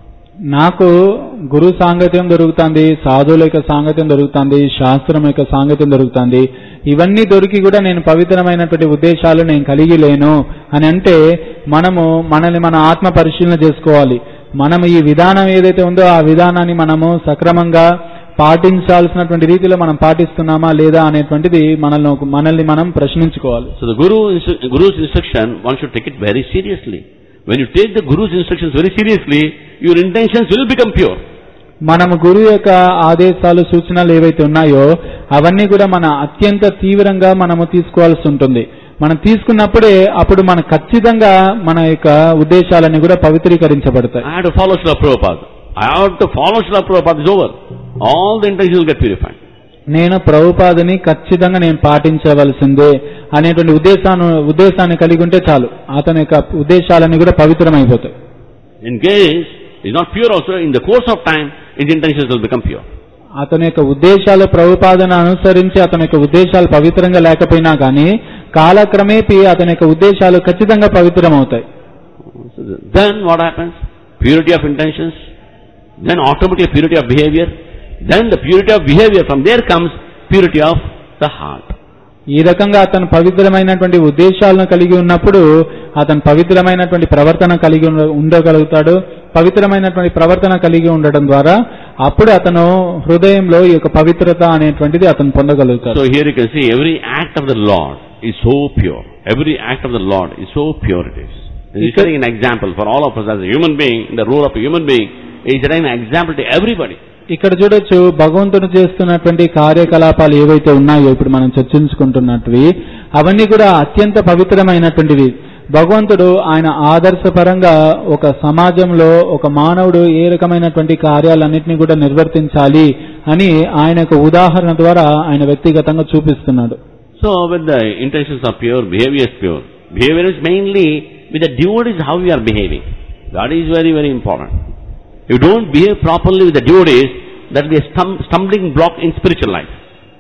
[SPEAKER 2] నాకు గురు సాంగత్యం దొరుకుతుంది సాధువుల యొక్క సాంగత్యం దొరుకుతుంది శాస్త్రం యొక్క సాంగత్యం దొరుకుతుంది ఇవన్నీ దొరికి కూడా నేను పవిత్రమైనటువంటి ఉద్దేశాలు నేను కలిగి లేను అని అంటే మనము మనల్ని మన ఆత్మ పరిశీలన చేసుకోవాలి మనం ఈ విధానం ఏదైతే ఉందో ఆ విధానాన్ని మనము సక్రమంగా పాటించాల్సినటువంటి రీతిలో మనం పాటిస్తున్నామా లేదా అనేటువంటిది మనల్ని ఒక- మనల్ని మనం ప్రశ్నించుకోవాలి
[SPEAKER 1] So the Guru, instru- Guru's instruction, one should take it very seriously. When you take the Guru's instructions very seriously, your intentions will become pure.
[SPEAKER 2] మనము గురువు యొక్క ఆదేశాలు సూచనలు ఏవైతే ఉన్నాయో అవన్నీ కూడా మన అత్యంత తీవ్రంగా మనము తీసుకోవాల్సి ఉంటుంది మనం తీసుకున్నప్పుడే అప్పుడు మన ఖచ్చితంగా మన యొక్క ఉద్దేశాలన్నీ కూడా పవిత్రీకరించబడతాయి
[SPEAKER 1] I had to follow Srila Prabhupada. I have to follow Srila Prabhupada, it's over. All the intentions will get purified.
[SPEAKER 2] నేను ప్రభుపాదని ఖచ్చితంగా నేను పాటించవలసిందే అనేటువంటి ఉద్దేశాన్ని ఉద్దేశాన్ని కలిగి ఉంటే చాలు అతని యొక్క ఉద్దేశాలన్నీ కూడా పవిత్రమైపోతాయి
[SPEAKER 1] In case is not pure also, in the course of time, his intentions will become pure.
[SPEAKER 2] అతని యొక్క ఉద్దేశాలు ప్రభుపాదన అనుసరించి అతని యొక్క ఉద్దేశాలు పవిత్రంగా లేకపోయినా కానీ కాలక్రమేపీ అతని యొక్క ఉద్దేశాలు ఖచ్చితంగా పవిత్రమవుతాయి
[SPEAKER 1] So then what happens? Purity of intentions, then automatically purity of behavior, then the purity of behavior, from there comes purity of the heart.
[SPEAKER 2] ఈ రకంగా అతను పవిత్రమైనటువంటి ఉద్దేశాలను కలిగి ఉన్నప్పుడు అతను పవిత్రమైనటువంటి ప్రవర్తన కలిగి ఉండ- ఉండగలుగుతాడు పవిత్రమైనటువంటి ప్రవర్తన కలిగి ఉండడం ద్వారా అప్పుడు అతను హృదయంలో ఈ యొక్క పవిత్రత అనేటువంటిది అతను పొందగలుగుతాడు
[SPEAKER 1] So here you can see every act of the Lord is so pure. Every act of the Lord is so pure it is. He is setting an example for all of us as a human being, in the role of a human being. He is setting an example to everybody.
[SPEAKER 2] ఇక్కడ చూడొచ్చు భగవంతుడు చేస్తున్నటువంటి కార్యకలాపాలు ఏవైతే ఉన్నాయో ఇప్పుడు మనం చర్చించుకుంటున్నటివి అవన్నీ కూడా అత్యంత పవిత్రమైనటువంటివి భగవంతుడు ఆయన ఆదర్శపరంగా ఒక సమాజంలో ఒక మానవుడు ఏ రకమైనటువంటి కార్యాలన్నింటినీ కూడా నిర్వర్తించాలి అని ఆయన యొక్క ఉదాహరణ ద్వారా ఆయన వ్యక్తిగతంగా చూపిస్తున్నాడు
[SPEAKER 1] So when the intentions are pure, behavior is pure. Behavior is mainly with the devotees how we are behaving. That is very, very important. If you don't behave properly with the devotees, that will be a stum- stumbling block in spiritual life.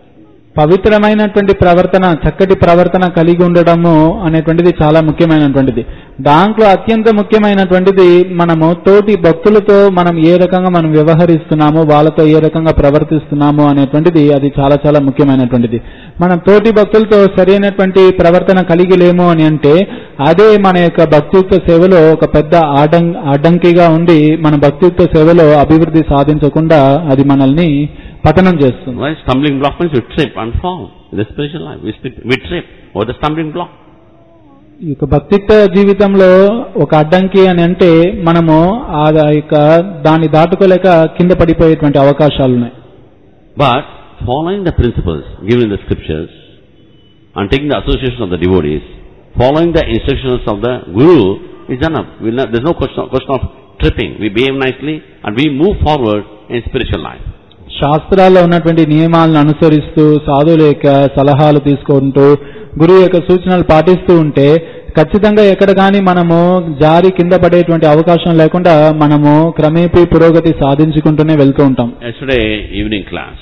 [SPEAKER 2] పవిత్రమైనటువంటి ప్రవర్తన చక్కటి ప్రవర్తన కలిగి ఉండడము అనేటువంటిది చాలా ముఖ్యమైనటువంటిది దాంట్లో అత్యంత ముఖ్యమైనటువంటిది మనము తోటి భక్తులతో మనం ఏ రకంగా మనం వ్యవహరిస్తున్నామో వాళ్ళతో ఏ రకంగా ప్రవర్తిస్తున్నామో అనేటువంటిది అది చాలా చాలా ముఖ్యమైనటువంటిది మనం తోటి భక్తులతో సరైనటువంటి ప్రవర్తన కలిగి లేము అని అంటే అదే మన యొక్క భక్తియుక్త సేవలో ఒక పెద్ద ఆడం అడ్డంకిగా ఉండి మన భక్తియుక్త సేవలో అభివృద్ధి సాధించకుండా అది మనల్ని పతనం చేస్తుంది
[SPEAKER 1] Why? Stumbling block means we trip and fall in the spiritual life. We, slip, we trip over the stumbling block.
[SPEAKER 2] ఈ యొక్క భక్తిత్వ జీవితంలో ఒక అడ్డంకి అని అంటే మనము ఆ యొక్క దాన్ని దాటుకోలేక కింద పడిపోయేటువంటి అవకాశాలు ఉన్నాయి
[SPEAKER 1] But following the principles given in the scriptures and taking the association of the devotees, following the instructions of the Guru is enough. We'll not, there's no question, question of tripping. We behave nicely and we move forward in spiritual life.
[SPEAKER 2] శాస్త్రాల్లో ఉన్నటువంటి నియమాలను అనుసరిస్తూ సాధువుల యొక్క సలహాలు తీసుకుంటూ గురువు యొక్క సూచనలు పాటిస్తూ ఉంటే ఖచ్చితంగా ఎక్కడ కానీ మనము జారి కింద పడేటువంటి అవకాశం లేకుండా మనము క్రమేపీ పురోగతి సాధించుకుంటూనే వెళ్తూ ఉంటాం
[SPEAKER 1] Yesterday evening class,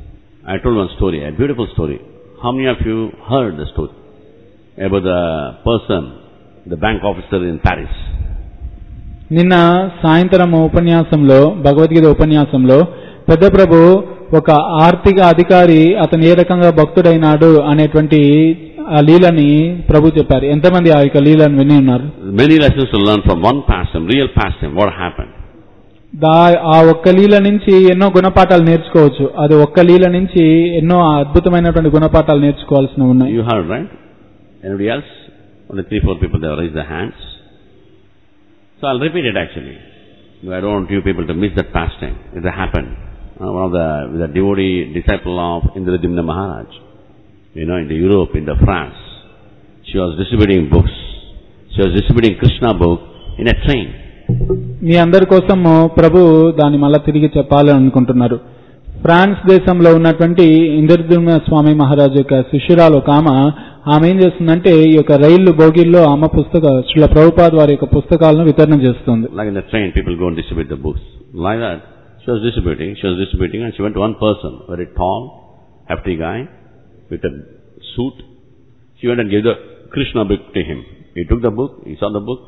[SPEAKER 1] I told one story, a beautiful story. How many of you heard the story about the person, the bank officer in Paris?
[SPEAKER 2] నిన్న సాయంత్రం ఉపన్యాసంలో భగవద్గీత ఉపన్యాసంలో పెద్ద ప్రభు ఒక ఆర్థిక అధికారి అతను ఏ రకంగా భక్తుడైనాడు అనేటువంటి ఆ లీలని ప్రభు చెప్పారు ఎంతమంది ఆ యొక్క లీలను విని ఉన్నారు
[SPEAKER 1] Many lessons to learn from one pastime, real pastime, what happened.
[SPEAKER 2] దా ఆ ఒక్క లీల నుంచి ఎన్నో గుణపాఠాలు నేర్చుకోవచ్చు అది ఒక్క లీల నుంచి ఎన్నో అద్భుతమైనటువంటి గుణపాఠాలు నేర్చుకోవాల్సినవి ఉన్నాయి
[SPEAKER 1] You heard, right? Anybody else? Only three, four people, they have raised their hands. So I'll repeat it actually. I don't want you people to miss that pastime. It happened. Uh, one of the, the devotee disciple of Indradimna Maharaj, you know, in the Europe, in the France. She was distributing books She was distributing Krishna book in a train.
[SPEAKER 2] మీ అందరి కోసము ప్రభు దాన్ని మళ్ళా తిరిగి చెప్పాలని అనుకుంటున్నారు France దేశంలో ఉన్నటువంటి ఇంద్రద్యుమ్న స్వామి మహారాజు యొక్క శిష్యురాలు ఒక ఆమె ఆమె ఏం చేస్తుందంటే ఈ యొక్క రైలు బోగిల్లో ఆమె పుస్తక శ్రీల ప్రభుపాద్ వారి యొక్క పుస్తకాలను వితరణ చేస్తుంది
[SPEAKER 1] Like in the train, people go and distribute the books. Like that, she was distributing, she was distributing, and she went to one person, very tall, hefty guy, with a suit. She went and gave the Krishna book to him. He took the book, he saw the book,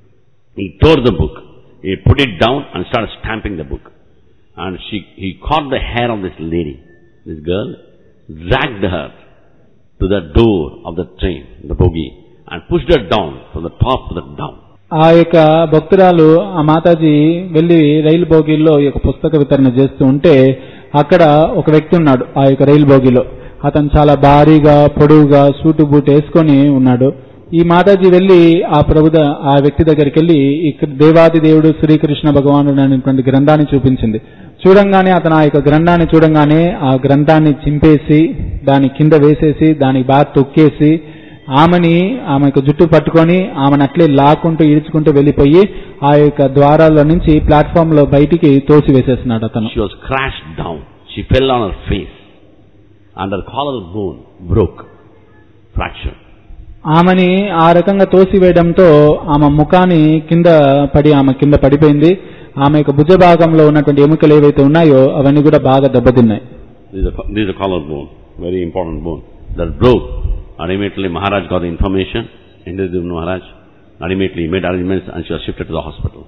[SPEAKER 1] he tore the book, he put it down and started stamping the book. And she, he caught the hair of this lady, this girl, dragged her to the door of the train, the bogie, and pushed her down from the top to the down.
[SPEAKER 2] ఆ యొక్క భక్తురాలు ఆ మాతాజీ వెళ్లి రైలు బోగిల్లో ఈ యొక్క పుస్తక వితరణ చేస్తూ ఉంటే అక్కడ ఒక వ్యక్తి ఉన్నాడు ఆ యొక్క రైలు బోగిలో అతను చాలా భారీగా పొడవుగా సూటు బూట్ వేసుకొని ఉన్నాడు ఈ మాతాజీ వెళ్లి ఆ ప్రభుద ఆ వ్యక్తి దగ్గరికి వెళ్లి ఇక్కడ దేవాది దేవుడు శ్రీకృష్ణ భగవానుడు అనేటువంటి గ్రంథాన్ని చూపించింది చూడంగానే అతను ఆ యొక్క గ్రంథాన్ని చూడంగానే ఆ గ్రంథాన్ని చింపేసి దాని కింద వేసేసి దానికి బాగా తొక్కేసి ఆమెని ఆమె యొక్క జుట్టు పట్టుకొని ఆమెను అట్లే లాక్కుంటూ ఈడ్చుకుంటూ వెళ్లిపోయి ఆ యొక్క ద్వారాల నుంచి ప్లాట్ఫామ్ లో బయటికి తోసి వేసేస్తున్నాడు అతను
[SPEAKER 1] She was crashed down. She fell on her face. And her collarbone broke. Fracture.
[SPEAKER 2] ఆమెని ఆ రకంగా తోసివేయడంతో ఆమె ముఖాన్ని కింద పడి ఆమె కింద పడిపోయింది ఆమె యొక్క భుజ భాగంలో ఉన్నటువంటి ఎముకలు ఏవైతే ఉన్నాయో అవన్నీ కూడా బాగా దెబ్బతిన్నాయి
[SPEAKER 1] This is a, this is a collarbone. Very important bone. That broke. And immediately Maharaj got the information. Indradumna Maharaj. And immediately he made arrangements and she was shifted to the hospital.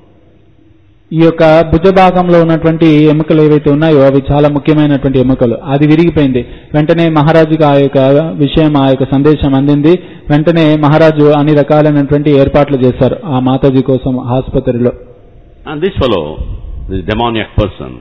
[SPEAKER 2] ఈ యొక్క భుజ భాగంలో ఉన్నటువంటి ఎముకలు ఏవైతే ఉన్నాయో అవి చాలా ముఖ్యమైనటువంటి ఎముకలు అది విరిగిపోయింది వెంటనే మహారాజుకి ఆ యొక్క విషయం ఆ యొక్క సందేశం అందింది వెంటనే మహారాజు అన్ని రకాలైనటువంటి ఏర్పాట్లు చేశారు ఆ మాతాజీ కోసం ఆసుపత్రిలో
[SPEAKER 1] And this fellow, this demoniac person,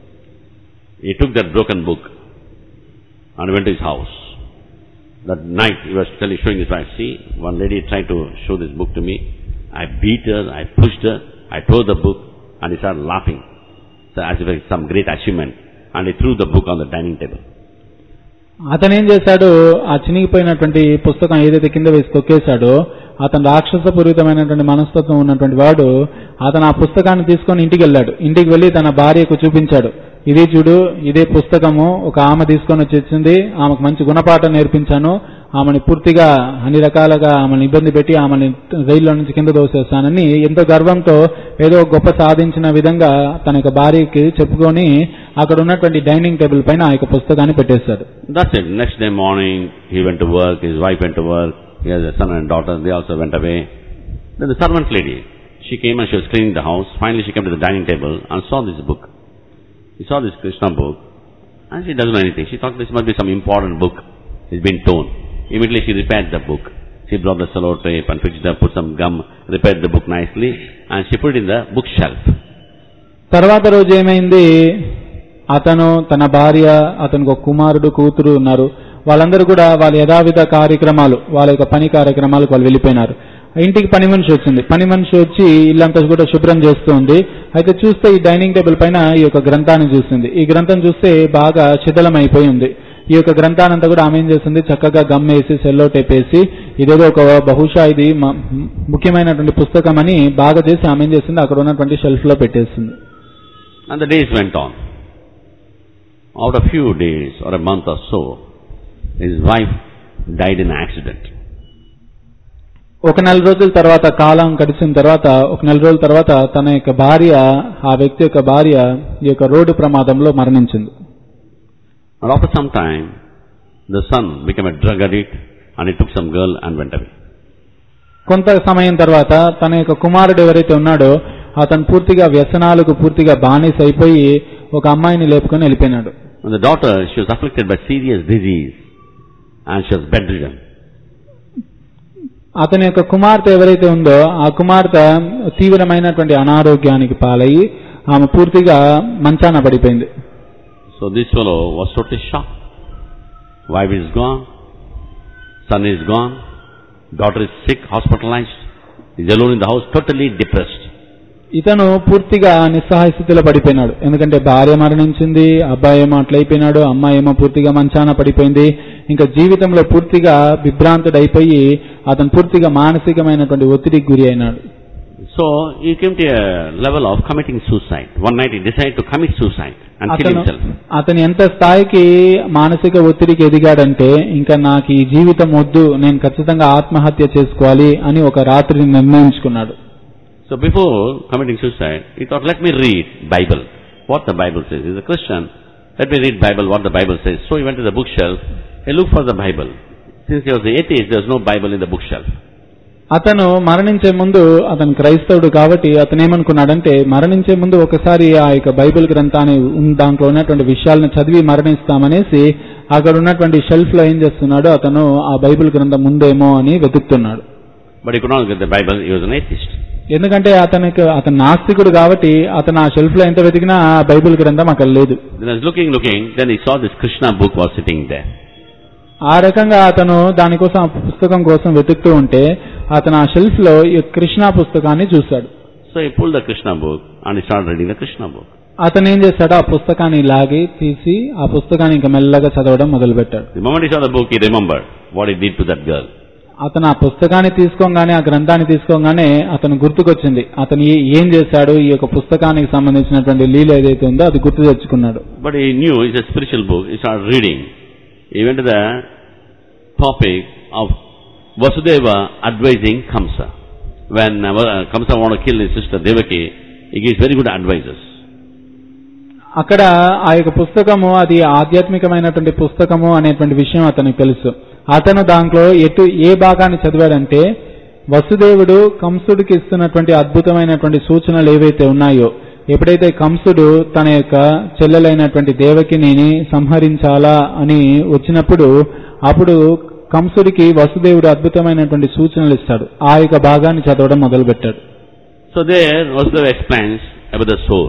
[SPEAKER 1] he took that broken book and went to his house. That night he was telling, showing his wife, see, one lady tried to show this book to me. I beat her, I pushed her, I tore the book, and he started laughing. So as if it's some great achievement. And he threw the book on the dining table.
[SPEAKER 2] అతను ఏం చేశాడు ఆ చినిగిపోయినటువంటి పుస్తకం ఏదైతే కింద వేసి తొక్కేశాడో అతను రాక్షసపూరితమైనటువంటి మనస్తత్వం ఉన్నటువంటి వాడు అతను ఆ పుస్తకాన్ని తీసుకొని ఇంటికి వెళ్ళాడు ఇంటికి వెళ్ళి తన భార్యకు చూపించాడు ఇది చూడు ఇదే పుస్తకము ఒక ఆమె తీసుకొని వచ్చి ఇచ్చింది ఆమెకు మంచి గుణపాఠం నేర్పించాను ఆమెని పూర్తిగా అన్ని రకాలుగా ఆమెను ఇబ్బంది పెట్టి ఆమెని రైల్లో నుంచి కింద దోసేస్తానని ఎంతో గర్వంతో ఏదో గొప్ప సాధించిన విధంగా తన యొక్క భార్యకి చెప్పుకొని అక్కడ ఉన్నటువంటి డైనింగ్ టేబుల్ పైన ఆ యొక్క పుస్తకాన్ని పెట్టేశాడు
[SPEAKER 1] That's it. Next day morning, he went to work, his wife went to work, he has a son and daughter, they also went away. Then the servant lady, she came and she was cleaning the house. Finally she came to the dining table and saw this book. She saw this Krishna book and she doesn't know anything. She thought this must be some important book. It's been torn. Immediately she repaired the book. She brought the sellotape and fixed it up, put some gum, repaired the book nicely and she put it in the bookshelf.
[SPEAKER 2] తర్వాత రోజు ఏమైంది అతను తన భార్య అతనికి ఒక కుమారుడు కూతురు ఉన్నారు వాళ్ళందరూ కూడా వాళ్ళ యథావిధ కార్యక్రమాలు వాళ్ళ యొక్క పని కార్యక్రమాలకు వాళ్ళు వెళ్ళిపోయినారు ఇంటికి పని మనిషి వచ్చింది పని మనిషి వచ్చి ఇల్లంతా కూడా శుభ్రం చేస్తుంది అయితే చూస్తే ఈ డైనింగ్ టేబుల్ పైన ఈ యొక్క గ్రంథాన్ని చూస్తుంది ఈ గ్రంథం చూస్తే బాగా శిథిలమైపోయి ఉంది ఈ యొక్క గ్రంథానంతా కూడా ఆమె ఏం చేస్తుంది చక్కగా గమ్ వేసి సెల్లో టేప్ వేసి ఇదేదో ఒక బహుశా ఇది మ- ముఖ్యమైనటువంటి పుస్తకం అని బాగా చేసి ఆమె ఏం చేస్తుంది అక్కడ ఉన్నటువంటి షెల్ఫ్ లో పెట్టేస్తుంది
[SPEAKER 1] And the days went on. Out of few days or a month or so, his wife died in an accident.
[SPEAKER 2] ఒక నెల రోజుల తర్వాత కాలం గడిచిన తర్వాత ఒక నెల రోజుల తర్వాత తన యొక్క భార్య ఆ వ్యక్తి యొక్క భార్య ఈ యొక్క రోడ్డు ప్రమాదంలో మరణించింది
[SPEAKER 1] And after some time, the son became a drug addict and he took some girl and went away.
[SPEAKER 2] కొంత సమయం తర్వాత తన యొక్క కుమారుడు ఎవరైతే ఉన్నాడో అతను పూర్తిగా వ్యసనాలకు పూర్తిగా బానిస అయిపోయి ఒక అమ్మాయిని లేపుకొని వెళ్ళిపోయినాడు
[SPEAKER 1] And the daughter, she was afflicted by serious disease and she was bedridden.
[SPEAKER 2] అతని యొక్క కుమార్తె ఎవరైతే ఉందో ఆ కుమార్తె తీవ్రమైనటువంటి అనారోగ్యానికి పాలయ్యి ఆమె పూర్తిగా మంచాన పడిపోయింది
[SPEAKER 1] So this fellow was totally shocked. Wife is gone, son is gone, daughter is sick, hospitalized, he's alone in the house, totally depressed.
[SPEAKER 2] ఇతను పూర్తిగా నిస్సహాయ స్థితిలో పడిపోయినాడు ఎందుకంటే భార్య మరణించింది అబ్బాయి ఏమో అట్లయిపోయినాడు అమ్మాయి ఏమో పూర్తిగా మంచాన పడిపోయింది ఇంకా జీవితంలో పూర్తిగా విభ్రాంతుడైపోయి అతను పూర్తిగా మానసికమైనటువంటి ఒత్తిడికి గురి అయినాడు
[SPEAKER 1] So he came to a level of committing suicide. One night he decided to commit suicide and kill
[SPEAKER 2] అతను
[SPEAKER 1] himself.
[SPEAKER 2] అతను ఎంత స్థాయికి మానసిక ఒత్తిడికి ఎదిగాడంటే ఇంకా నాకు ఈ జీవితం వద్దు నేను ఖచ్చితంగా ఆత్మహత్య చేసుకోవాలి అని ఒక రాత్రి నిర్ణయించుకున్నాడు
[SPEAKER 1] So before committing suicide, he thought, let me read Bible. What the Bible says. He's a Christian. Let me read Bible, what the Bible says. So he went to the bookshelf. He looked for the Bible. Since he was an atheist, there was no Bible in the bookshelf.
[SPEAKER 2] అతను మరణించే ముందు అతను క్రైస్తవుడు కాబట్టి అతను ఏమనుకున్నాడంటే మరణించే ముందు ఒకసారి ఆ యొక్క బైబిల్ గ్రంథాన్ని ఉన్- దాంట్లో ఉన్నటువంటి విషయాలను చదివి మరణిస్తామనేసి అక్కడ ఉన్నటువంటి షెల్ఫ్ లో ఏం చేస్తున్నాడు అతను ఆ బైబిల్ గ్రంథం ముందేమో అని వెతుకుతున్నాడు
[SPEAKER 1] But he could not get the Bible. He was an atheist.
[SPEAKER 2] ఎందుకంటే అతనికి అతను నాస్తికుడు కాబట్టి అతను ఆ షెల్ఫ్ లో ఎంత వెతికినా ఆ బైబిల్ గ్రంథం అక్కడ లేదు
[SPEAKER 1] Then he was looking, looking. Then he saw this Krishna book was sitting there.
[SPEAKER 2] ఆ రకంగా అతను దానికోసం ఆ పుస్తకం కోసం వెతుకుతూ ఉంటే అతను ఆ షెల్ఫ్ లో ఈ కృష్ణ పుస్తకాన్ని చూశాడు
[SPEAKER 1] So he pulled the Krishna book and he started reading the Krishna book.
[SPEAKER 2] అతను ఏం చేశాడు ఆ పుస్తకాన్ని లాగి తీసి ఆ పుస్తకాన్ని ఇంకా మెల్లగా చదవడం మొదలుపెట్టాడు
[SPEAKER 1] The moment he saw the book, he remembered what he did to that girl.
[SPEAKER 2] అతను ఆ పుస్తకాన్ని తీసుకోగానే ఆ గ్రంథాన్ని తీసుకోగానే అతను గుర్తుకొచ్చింది అతను ఏ- ఏం చేశాడు ఈ యొక్క పుస్తకానికి సంబంధించినటువంటి లీల ఏదైతే ఉందో అది గుర్తు తెచ్చుకున్నాడు
[SPEAKER 1] But he knew it's a spiritual book. He started reading. He went to the topic of Vasudeva advising Kamsa. When uh, Kamsa want to kill his sister Devaki, he gives very good advices.
[SPEAKER 2] అక్కడ ఆ యొక్క పుస్తకము అది ఆధ్యాత్మికమైనటువంటి పుస్తకము అనేటువంటి విషయం అతనికి తెలుసు అతను దాంట్లో ఎటు ఏ భాగాన్ని చదివాడంటే వసుదేవుడు కంసుడికి ఇస్తున్నటువంటి అద్భుతమైనటువంటి సూచనలు ఏవైతే ఉన్నాయో ఎప్పుడైతే కంసుడు తన యొక్క చెల్లెలైనటువంటి దేవకిని సంహరించాలా అని వచ్చినప్పుడు అప్పుడు కంసుడికి వసుదేవుడు అద్భుతమైనటువంటి సూచనలు ఇస్తాడు ఆ యొక్క భాగాన్ని చదవడం మొదలుపెట్టాడు
[SPEAKER 1] So there Vasudeva explains about the soul.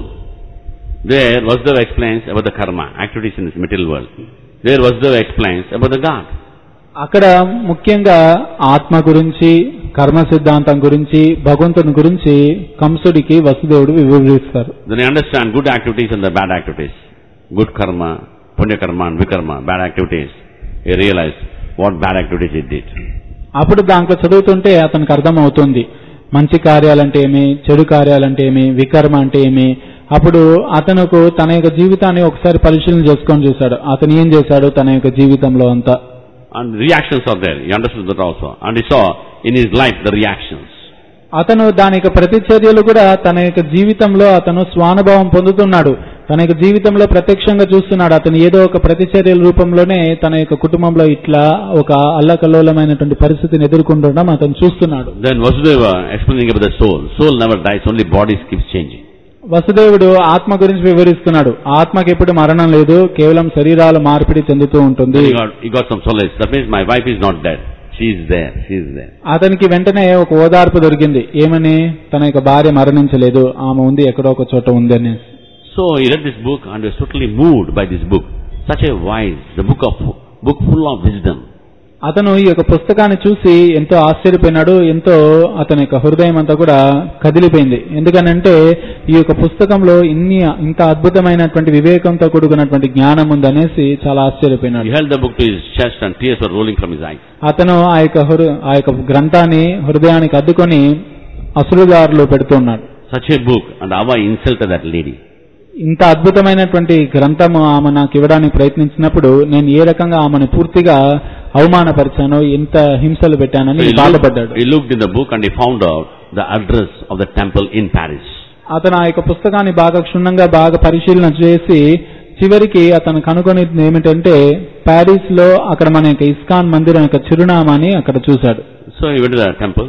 [SPEAKER 1] There Vasudeva explains about the karma, activities in this material world. There Vasudeva explains about the God.
[SPEAKER 2] అక్కడ ముఖ్యంగా ఆత్మ గురించి కర్మ సిద్ధాంతం గురించి భగవంతుని గురించి కంసుడికి వసుదేవుడు వివరిస్తారు
[SPEAKER 1] Then you understand good activities and the bad activities. Good karma, punya karma and vikarma, bad activities. You realize what bad activities he did.
[SPEAKER 2] అప్పుడు దాంట్లో చదువుతుంటే అతనికి అర్థమవుతుంది మంచి కార్యాలంటే ఏమి చెడు కార్యాలంటే ఏమి వికర్మ అంటే ఏమి అప్పుడు అతనుకు తన యొక్క జీవితాన్ని ఒకసారి పరిశీలన చేసుకొని చూశాడు అతను ఏం చేశాడు తన యొక్క జీవితంలో అంతా
[SPEAKER 1] And reactions are there. He understood that also. And he saw in his life the reactions.
[SPEAKER 2] అతను దాని యొక్క ప్రతిచర్యలు కూడా తన యొక్క జీవితంలో అతను స్వానుభవం పొందుతున్నాడు తన యొక్క జీవితంలో ప్రత్యక్షంగా చూస్తున్నాడు అతను ఏదో ఒక ప్రతిచర్యల రూపంలోనే తన యొక్క కుటుంబంలో ఇట్లా ఒక అల్లకల్లోలమైనటువంటి పరిస్థితిని ఎదుర్కొంటుండడం అతను చూస్తున్నాడు
[SPEAKER 1] Then Vasudeva explaining about the soul. Soul never dies, only bodies keeps changing.
[SPEAKER 2] వసుదేవుడు ఆత్మ గురించి వివరిస్తున్నాడు ఆత్మకి ఎప్పుడు మరణం లేదు కేవలం శరీరాల మార్పిడి చెందుతూ ఉంటుంది
[SPEAKER 1] Then he got, he got some solace. That means my wife is not dead. She is there. She is there.
[SPEAKER 2] అతనికి వెంటనే ఒక ఓదార్పు దొరికింది ఏమని తన యొక్క భార్య మరణించలేదు ఆమె ఉంది ఎక్కడో ఒక చోట ఉంది అనేసి
[SPEAKER 1] So he read this book and was totally moved by this book. Such a wise, the book of book full of wisdom.
[SPEAKER 2] అతను ఈ యొక్క పుస్తకాన్ని చూసి ఎంతో ఆశ్చర్యపోయినాడు ఎంతో అతని యొక్క హృదయం అంతా కూడా కదిలిపోయింది ఎందుకనంటే ఈ యొక్క పుస్తకంలో ఇన్ని ఇంత అద్భుతమైనటువంటి వివేకంతో కూడుకున్నటువంటి జ్ఞానం ఉందనేసి చాలా
[SPEAKER 1] He
[SPEAKER 2] ఆశ్చర్యపోయినాడు
[SPEAKER 1] held the book to his chest and tears were rolling from his eyes.
[SPEAKER 2] అతను ఆ యొక్క హృ ఆ యొక్క గ్రంథాన్ని హృదయానికి అద్దుకొని అసురుదారులు పెడుతున్నాడు
[SPEAKER 1] Such a book and Ava insulted that lady.
[SPEAKER 2] ఇంత అద్భుతమైనటువంటి గ్రంథము ఆమె నాకు ఇవ్వడానికి ప్రయత్నించినప్పుడు నేను ఏ రకంగా ఆమెను పూర్తిగా అవమానపరిచానో ఎంత హింసలు
[SPEAKER 1] So
[SPEAKER 2] పెట్టానని
[SPEAKER 1] he looked,
[SPEAKER 2] బాధపడ్డాడు
[SPEAKER 1] he looked in the book and he found out the address of the temple in Paris.
[SPEAKER 2] అతను ఆ యొక్క పుస్తకాన్ని బాగా క్షుణ్ణంగా బాగా పరిశీలన చేసి చివరికి అతను కనుగొనేది ఏమిటంటే ప్యారిస్ లో అక్కడ మన యొక్క ఇస్కాన్ మందిరం యొక్క చిరునామాని అక్కడ చూశాడు
[SPEAKER 1] So he went to the temple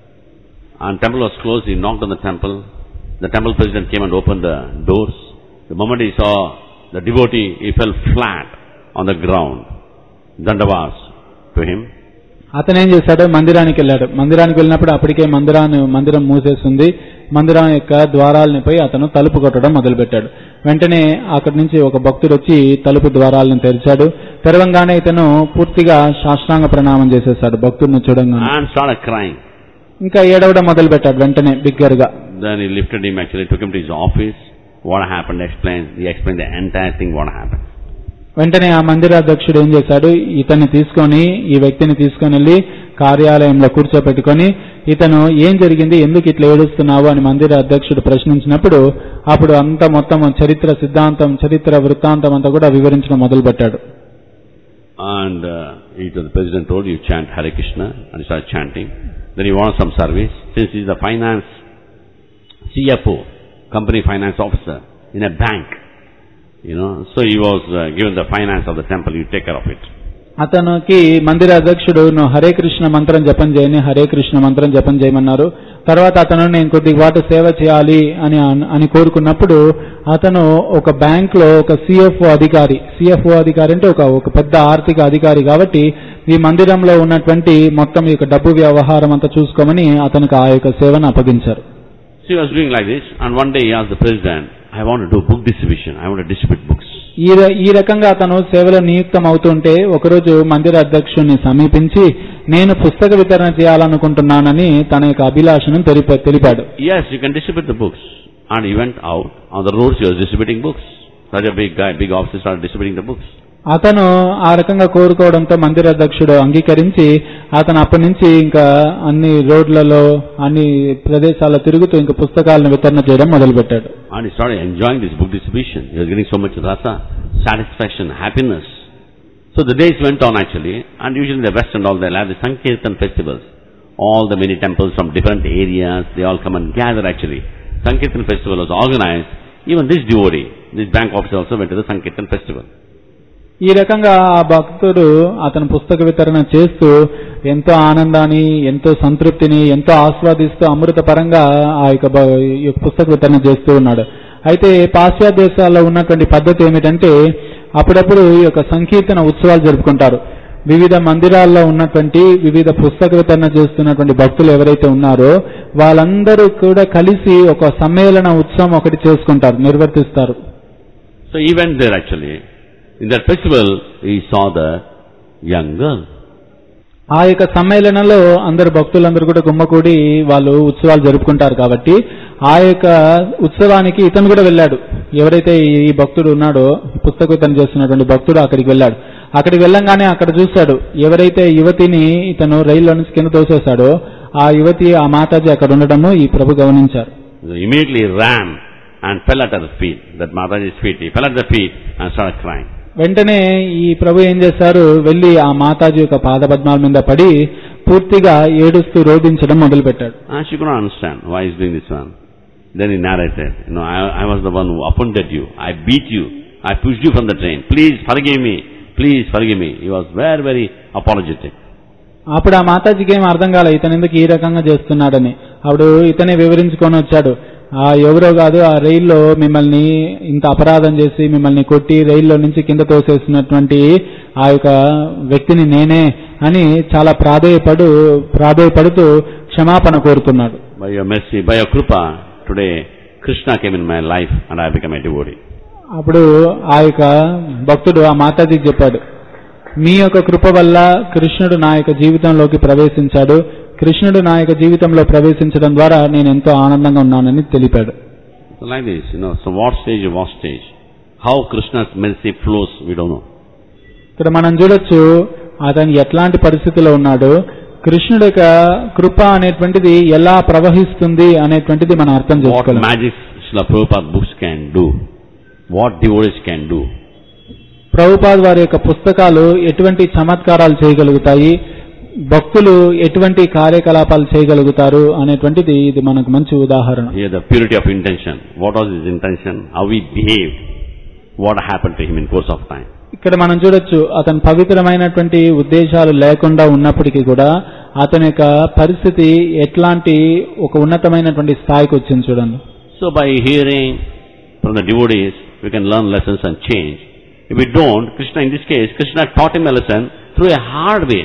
[SPEAKER 1] and temple was closed. He knocked on the temple. The temple president came and opened the doors. The moment he saw the devotee, he fell flat on the ground. Dandavas to him.
[SPEAKER 2] అతను ఏం చేశాడు మందిరానికి వెళ్ళాడు మందిరానికి వెళ్ళినప్పుడు అప్పటికే మందిరాన్ని మందిరం మూసేస్తుంది మందిరం యొక్క ద్వారాలని పోయి అతను తలుపు కొట్టడం మొదలుపెట్టాడు వెంటనే అక్కడి నుంచి ఒక భక్తుడు వచ్చి తలుపు ద్వారాలను తెరిచాడు తెరవంగానే ఇతను పూర్తిగా సాష్టాంగ ప్రణామం చేసేసాడు భక్తుడిని చూడంగానే
[SPEAKER 1] And started crying.
[SPEAKER 2] ఇంకా ఏడవడం మొదలు పెట్టాడు వెంటనే బిగ్గరగా
[SPEAKER 1] Then he lifted him, actually took him to his office. What happened, explained, he explained the entire thing, what happened.
[SPEAKER 2] వెంటనే ఆ మందిరాధ్యక్షుడు ఏం చేశాడు ఇతన్ని తీసుకొని ఈ వ్యక్తిని తీసుకొని వెళ్ళి కార్యాలయంలో కూర్చోపెట్టుకొని ఇతను ఏం జరిగింది ఎందుకు ఇట్లా ఏడుస్తున్నావు అని మందిర అధ్యక్షుడు ప్రశ్నించినప్పుడు అప్పుడు అంత మొత్తం చరిత్ర సిద్ధాంతం చరిత్ర వృత్తాంతం అంతా కూడా వివరించడం మొదలుపెట్టాడు
[SPEAKER 1] And uh, he to the president told, you chant Hare Krishna, and he started chanting. Then he wanted some service. Since he's the finance CFO, company finance officer in a bank, you know, so he was uh, given the finance of the temple, you take care of it.
[SPEAKER 2] అతనికి మందిర అధ్యక్షుడు నువ్వు హరే కృష్ణ మంత్రం జపం చేయని హరే కృష్ణ మంత్రం జపం చేయమన్నారు తర్వాత అతను నేను కొద్దిపాటు సేవ చేయాలి అని అన్- అని కోరుకున్నప్పుడు అతను ఒక బ్యాంక్ లో ఒక సిఎఫ్ఓ అధికారి సిఎఫ్ఓ అధికారి అంటే ఒక ఒక పెద్ద ఆర్థిక అధికారి కాబట్టి ఈ మందిరంలో ఉన్నటువంటి మొత్తం ఈ యొక్క డబ్బు వ్యవహారం అంతా చూసుకోమని అతనికి ఆ యొక్క సేవను అప్పగించారు
[SPEAKER 1] So he was doing like this, and one day he asked the president, I want to do book distribution, I want to distribute books.
[SPEAKER 2] ఈ ర- ఈ రకంగా అతను సేవలో నియుక్తం అవుతుంటే ఒకరోజు మందిర అధ్యక్షుడిని సమీపించి నేను పుస్తక వితరణ చేయాలనుకుంటున్నానని తన యొక్క అభిలాషను తెలిప- తెలిపాడు
[SPEAKER 1] Yes, you can distribute the books. And he went out, on the roads he was distributing books. Such a big guy, big officer started distributing the books.
[SPEAKER 2] అతను ఆ రకంగా కోరుకోవడంతో మందిర అధ్యక్షుడు అంగీకరించి అతను అప్పటి నుంచి ఇంకా అన్ని రోడ్లలో అన్ని ప్రదేశాల్లో తిరుగుతూ ఇంకా పుస్తకాలను వితరణ చేయడం మొదలుపెట్టాడు
[SPEAKER 1] And he started enjoying this book distribution. He was getting so much rasa, satisfaction, happiness. So the days went on actually, and usually in the West and all, they'll have the Sankirtan festivals. All the many temples from different areas, they all come and gather actually. Sankirtan festival was organized. Even this devotee, this bank officer also went to the Sankirtan festival.
[SPEAKER 2] ఈ రకంగా ఆ భక్తుడు అతను పుస్తక వితరణ చేస్తూ ఎంతో ఆనందాన్ని ఎంతో సంతృప్తిని ఎంతో ఆస్వాదిస్తూ అమృతపరంగా ఆ యొక్క బ- ఈ యొక్క పుస్తక వితరణ చేస్తూ ఉన్నాడు అయితే పాశ్చాత్య దేశాల్లో ఉన్నటువంటి పద్ధతి ఏమిటంటే అప్పుడప్పుడు ఈ యొక్క సంకీర్తన ఉత్సవాలు జరుపుకుంటారు వివిధ మందిరాల్లో ఉన్నటువంటి వివిధ పుస్తక వితరణ చేస్తున్నటువంటి భక్తులు ఎవరైతే ఉన్నారో వాళ్ళందరూ కూడా కలిసి ఒక సమ్మేళన ఉత్సవం ఒకటి చేసుకుంటారు నిర్వర్తిస్తారు
[SPEAKER 1] So he went there actually. In that festival, he saw the young girl.
[SPEAKER 2] ఆ యొక్క సమ్మేళనంలో అందరు భక్తులందరూ కూడా గుమ్మకూడి వాళ్ళు ఉత్సవాలు జరుపుకుంటారు కాబట్టి ఆ యొక్క ఉత్సవానికి ఇతను కూడా వెళ్ళాడు ఎవరైతే ఈ భక్తుడు ఉన్నాడో పుస్తక వితరణ చేస్తున్నటువంటి భక్తుడు అక్కడికి వెళ్ళాడు అక్కడికి వెళ్ళంగానే అక్కడ చూశాడు ఎవరైతే యువతిని ఇతను రైల్లో నుంచి కింద తోసేశాడో ఆ యువతి ఆ మాతాజీ అక్కడ ఉండడము ఈ ప్రభు గమనించారు
[SPEAKER 1] So immediately ran and fell at her feet, that Mataji's feet. He fell at the feet and started crying.
[SPEAKER 2] వెంటనే ఈ ప్రభు ఏం చేశారు వెళ్లి ఆ మాతాజీ యొక్క పాదపద్మాల మీద పడి పూర్తిగా ఏడుస్తూ రోధించడం మొదలుపెట్టాడు
[SPEAKER 1] And she could not understand why he's doing this one. Then he narrated, you know, I, I was the one who offended you. I beat you. I pushed you from the train. Please forgive me. Please forgive me. He was very, very apologetic.
[SPEAKER 2] అప్పుడు ఆ మాతాజీకి ఏం అర్థం కాలే ఇతను ఎందుకు ఈ రకంగా చేస్తున్నాడని అప్పుడు ఇతనే వివరించుకొని వచ్చాడు ఆ ఎవరో కాదు ఆ రైల్లో మిమ్మల్ని ఇంత అపరాధం చేసి మిమ్మల్ని కొట్టి రైల్లో నుంచి కింద తోసేసినటువంటి ఆ యొక్క వ్యక్తిని నేనే అని చాలా ప్రాధేయపడు ప్రాధేయపడుతూ క్షమాపణ కోరుతున్నాడు
[SPEAKER 1] By your mercy, by your krupa, today Krishna came in my life and I became a devotee.
[SPEAKER 2] అప్పుడు ఆ యొక్క భక్తుడు ఆ మాతాజీకి చెప్పాడు మీ యొక్క కృప వల్ల కృష్ణుడు నా యొక్క జీవితంలోకి ప్రవేశించాడు కృష్ణుడు నా యొక్క జీవితంలో ప్రవేశించడం ద్వారా నేను ఎంతో ఆనందంగా ఉన్నానని తెలిపాడు
[SPEAKER 1] So like this, you know, so what stage, what stage? How Krishna's mercy flows, we don't know.
[SPEAKER 2] ఇక్కడ మనం చూడొచ్చు అతను ఎట్లాంటి పరిస్థితిలో ఉన్నాడు కృష్ణుడి యొక్క కృప అనేటువంటిది ఎలా ప్రవహిస్తుంది అనేటువంటిది మనం అర్థం
[SPEAKER 1] What
[SPEAKER 2] చేసుకోవాలి
[SPEAKER 1] magic Srila Prabhupada books can do. What devotees can do.
[SPEAKER 2] Prabhupad వారి యొక్క పుస్తకాలు ఎటువంటి చమత్కారాలు చేయగలుగుతాయి భక్తులు ఎటువంటి కార్యకలాపాలు చేయగలుగుతారు అనేటువంటిది ఇది మనకు మంచి ఉదాహరణ
[SPEAKER 1] Here the purity of intention. What was his intention? How he behaved? What happened to him in course of time?
[SPEAKER 2] ఇక్కడ మనం చూడొచ్చు అతను పవిత్రమైనటువంటి ఉద్దేశాలు లేకుండా ఉన్నప్పటికీ కూడా అతని యొక్క పరిస్థితి ఎట్లాంటి ఒక ఉన్నతమైనటువంటి స్థాయికి వచ్చింది చూడండి
[SPEAKER 1] So by hearing from the devotees, we can learn lessons and change. If we don't, Krishna in this case, Krishna taught him a lesson through a hard way.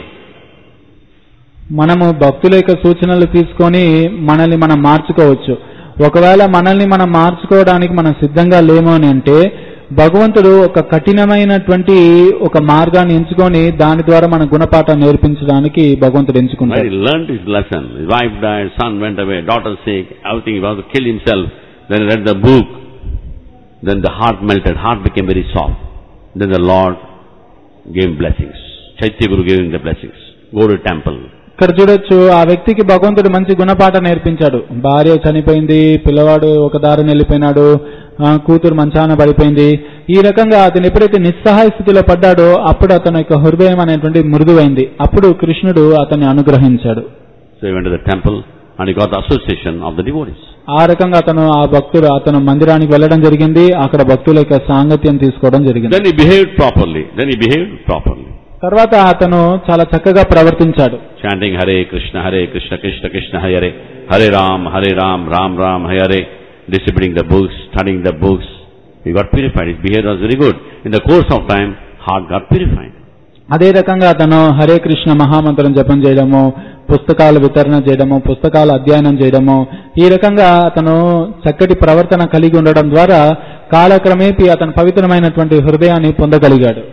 [SPEAKER 2] మనము భక్తుల యొక్క సూచనలు తీసుకొని మనల్ని మనం మార్చుకోవచ్చు ఒకవేళ మనల్ని మనం మార్చుకోవడానికి మనం సిద్ధంగా లేము అని అంటే భగవంతుడు ఒక కఠినమైనటువంటి ఒక మార్గాన్ని ఎంచుకొని దాని ద్వారా మన గుణపాఠం నేర్పించడానికి భగవంతుడు
[SPEAKER 1] When
[SPEAKER 2] ఎంచుకుంటాడు
[SPEAKER 1] he learned his lesson, his wife died, son went away, daughter sick, everything, he was to kill himself. Then he read the book. Then the heart melted, heart became very soft. Then the Lord gave him blessings. Chaitya Guru gave him the blessings. Go to temple.
[SPEAKER 2] ఇక్కడ చూడొచ్చు ఆ వ్యక్తికి భగవంతుడు మంచి గుణపాఠం నేర్పించాడు భార్య చనిపోయింది పిల్లవాడు ఒక దారిని వెళ్ళిపోయినాడు ఆ, కూతురు మంచాన పడిపోయింది ఈ రకంగా అతను ఎప్పుడైతే నిస్సహాయ స్థితిలో పడ్డాడో అప్పుడు అతని యొక్క హృదయం అనేటువంటి మృదువైంది అప్పుడు కృష్ణుడు అతన్ని అనుగ్రహించాడు
[SPEAKER 1] So he went to the temple and he got the association of the devotees.
[SPEAKER 2] ఆ రకంగా అతను ఆ భక్తుడు అతను మందిరానికి వెళ్ళడం జరిగింది అక్కడ భక్తుల యొక్క సాంగత్యం తీసుకోవడం జరిగింది
[SPEAKER 1] Then he behaved properly. Then he behaved properly.
[SPEAKER 2] తర్వాత అతను చాలా చక్కగా ప్రవర్తించాడు
[SPEAKER 1] Chanting Hare Krishna, Hare Krishna, Krishna Krishna, Hare Hare, Hare Ram, Hare Ram, Ram Ram, Hare Hare, distributing the books, studying the books. He got purified. His behavior was very good. In the course of time, heart got purified.
[SPEAKER 2] అదే రకంగా అతను హరే కృష్ణ మహామంత్రం జపం చేయడము పుస్తకాలు వితరణ చేయడము పుస్తకాలు అధ్యయనం చేయడము ఈ రకంగా అతను చక్కటి ప్రవర్తన కలిగి ఉండడం ద్వారా కాలక్రమేపీ అతను పవిత్రమైనటువంటి హృదయాన్ని పొందగలిగాడు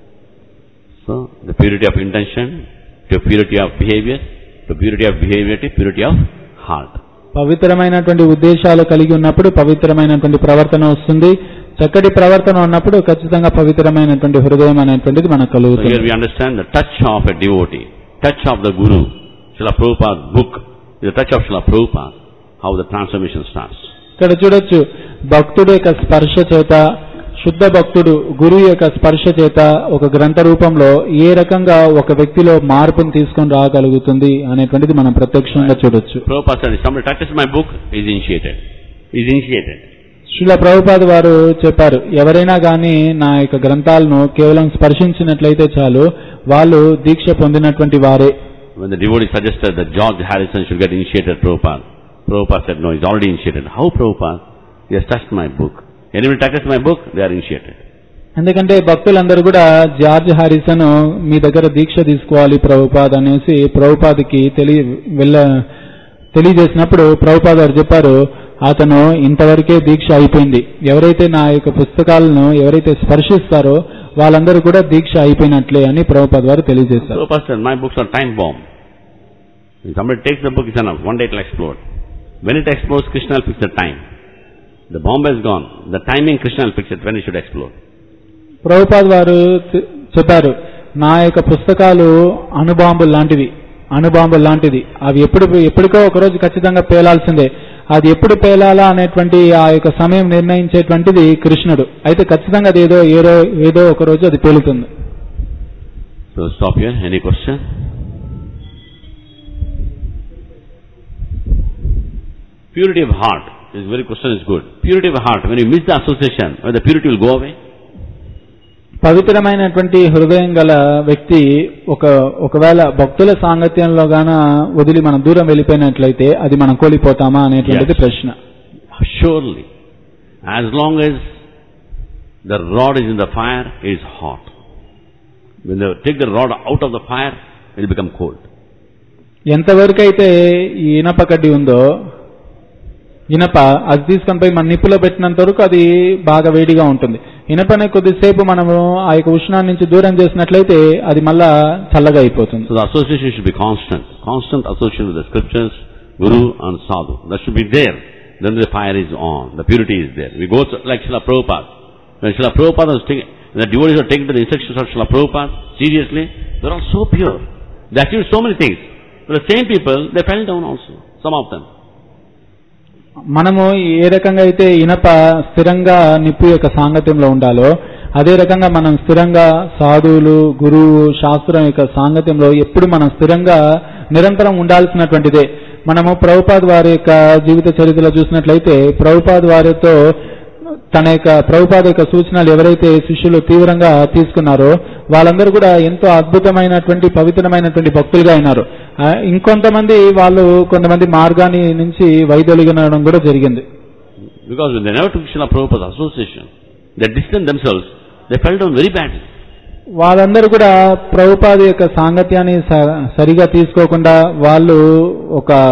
[SPEAKER 1] So, the purity of intention, to purity of behavior, to purity of behavior, to purity of heart.
[SPEAKER 2] పవిత్రమైనటువంటి ఉద్దేశాలు కలిగి ఉన్నప్పుడు పవిత్రమైనటువంటి ప్రవర్తన వస్తుంది చక్కటి ప్రవర్తన ఉన్నప్పుడు ఖచ్చితంగా పవిత్రమైనటువంటి హృదయం అనేటువంటిది మనకు
[SPEAKER 1] So here
[SPEAKER 2] కలుగుతుంది
[SPEAKER 1] we understand the touch of a devotee, touch of the Guru. Srila Prabhupada's book is the touch of Srila Prabhupada, how the transformation starts.
[SPEAKER 2] ఇక్కడ చూడొచ్చు భక్తుడు యొక్క స్పర్శ చేత శుద్ధ భక్తుడు గురువు యొక్క స్పర్శ చేత ఒక గ్రంథ రూపంలో ఏ రకంగా ఒక వ్యక్తిలో మార్పును తీసుకొని రాగలుగుతుంది అనేటువంటిది మనం ప్రత్యక్షంగా చూడొచ్చు
[SPEAKER 1] Prabhupada said, if somebody touches my book, he is initiated. He is initiated.
[SPEAKER 2] Srila Prabhupada వారు చెప్పారు ఎవరైనా గాని నా యొక్క గ్రంథాలను కేవలం స్పర్శించినట్లయితే చాలు వాళ్ళు దీక్ష పొందినటువంటి వారే
[SPEAKER 1] When the devotee suggested that George Harrison should get initiated, Prabhupada, Prabhupada said, no, he's already initiated. How Prabhupada? He has touched my book. Anybody touches my book, they are initiated.
[SPEAKER 2] ఎందుకంటే భక్తులందరూ కూడా George Harrison మీ దగ్గర దీక్ష తీసుకోవాలి ప్రభుపాద్ అనేసి ప్రభుపాదికి తెలియ వెళ్ళ తెలియజేసినప్పుడు ప్రభుపాద్ గారు చెప్పారు అతను ఇంతవరకే దీక్ష అయిపోయింది ఎవరైతే నా యొక్క పుస్తకాలను ఎవరైతే స్పర్శిస్తారో వాళ్ళందరూ కూడా దీక్ష అయిపోయినట్లే అని ప్రభుపాద్ వారు తెలియజేశారు
[SPEAKER 1] Prabhupada said, my books are time bomb. If somebody takes the book, it's enough. One day it will explode. When it explodes, Krishna will fix the time. The bomb is gone. The timing, Krishna will fix it when it should explode.
[SPEAKER 2] Prabhupad వారు చె- చెప్పారు నా యొక్క పుస్తకాలు అణుబాంబులు లాంటివి అణుబాంబులు లాంటిది అవి ఎప్పుడు ఎప్పటికో ఒకరోజు ఖచ్చితంగా పేలాల్సిందే అది ఎప్పుడు పేలాలా అనేటువంటి ఆ యొక్క సమయం నిర్ణయించేటువంటిది కృష్ణుడు అయితే ఖచ్చితంగా అది ఏదో ఏదో ఏదో ఒక రోజు అది పేలుతుంది
[SPEAKER 1] So stop here. Any question? Purity of heart. This very question is good. Purity of heart. When you miss the association, when the purity will go away,
[SPEAKER 2] పవిత్రమైనటువంటి హృదయం గల వ్యక్తి ఒక ఒకవేళ భక్తుల సాంగత్యంలో గాన వదిలి మనం దూరం వెళ్ళిపోయినట్లయితే అది మనం కోల్పోతామా అనేటువంటిది
[SPEAKER 1] Yes.
[SPEAKER 2] ప్రశ్న
[SPEAKER 1] surely, as long as the rod is in the fire, it is hot. When they take the rod out of the fire, it will become cold.
[SPEAKER 2] ఎంతవరకు అయితే ఈ ఇనప కడ్డి ఉందో ఇనప అది తీసుకొని పోయి మన నిప్పులో పెట్టినంత వరకు అది బాగా వేడిగా ఉంటుంది ఇనపని కొద్దిసేపు మనము ఆ యొక్క ఉష్ణాన్ని నుంచి దూరం చేసినట్లయితే అది మళ్ళా చల్లగా అయిపోతుంది
[SPEAKER 1] So the association should be constant. Constant association with the scriptures, Guru and Sadhu. That should be there. Then the fire is on. The purity is there. We go to- like Srila Prabhupada. When Srila Prabhupada was taking, the devotees are taking to the instructions of Srila Prabhupada, seriously, they're all so pure. They achieved so many things. But the same people, they fell down also. Some of them.
[SPEAKER 2] మనము ఏ రకంగా అయితే ఇనప స్థిరంగా నిప్పు యొక్క సాంగత్యంలో ఉండాలో అదే రకంగా మనం స్థిరంగా సాధువులు గురువు శాస్త్రం యొక్క సాంగత్యంలో ఎప్పుడు మనం స్థిరంగా నిరంతరం ఉండాల్సినటువంటిదే మనము ప్రభుపాద్ వారి యొక్క జీవిత చరిత్రలో చూసినట్లయితే ప్రభుపాద్ వారితో తన యొక్క ప్రభుపాద యొక్క సూచనలు ఎవరైతే శిష్యులు తీవ్రంగా తీసుకున్నారో వాళ్ళందరూ కూడా ఎంతో అద్భుతమైనటువంటి పవిత్రమైనటువంటి భక్తులుగా అయినారు ఆ, ఇంకొంతమంది వాళ్ళు కొంతమంది మార్గాన్ని నుంచి వైదొలిగినడం కూడా జరిగింది
[SPEAKER 1] Because when they never took Srila Prabhupada's association, they distanced themselves, they fell down very badly.
[SPEAKER 2] వాళ్ళందరూ కూడా ప్రభుపాద యొక్క సాంగత్యాన్ని స- సరిగా తీసుకోకుండా వాళ్ళు ఒక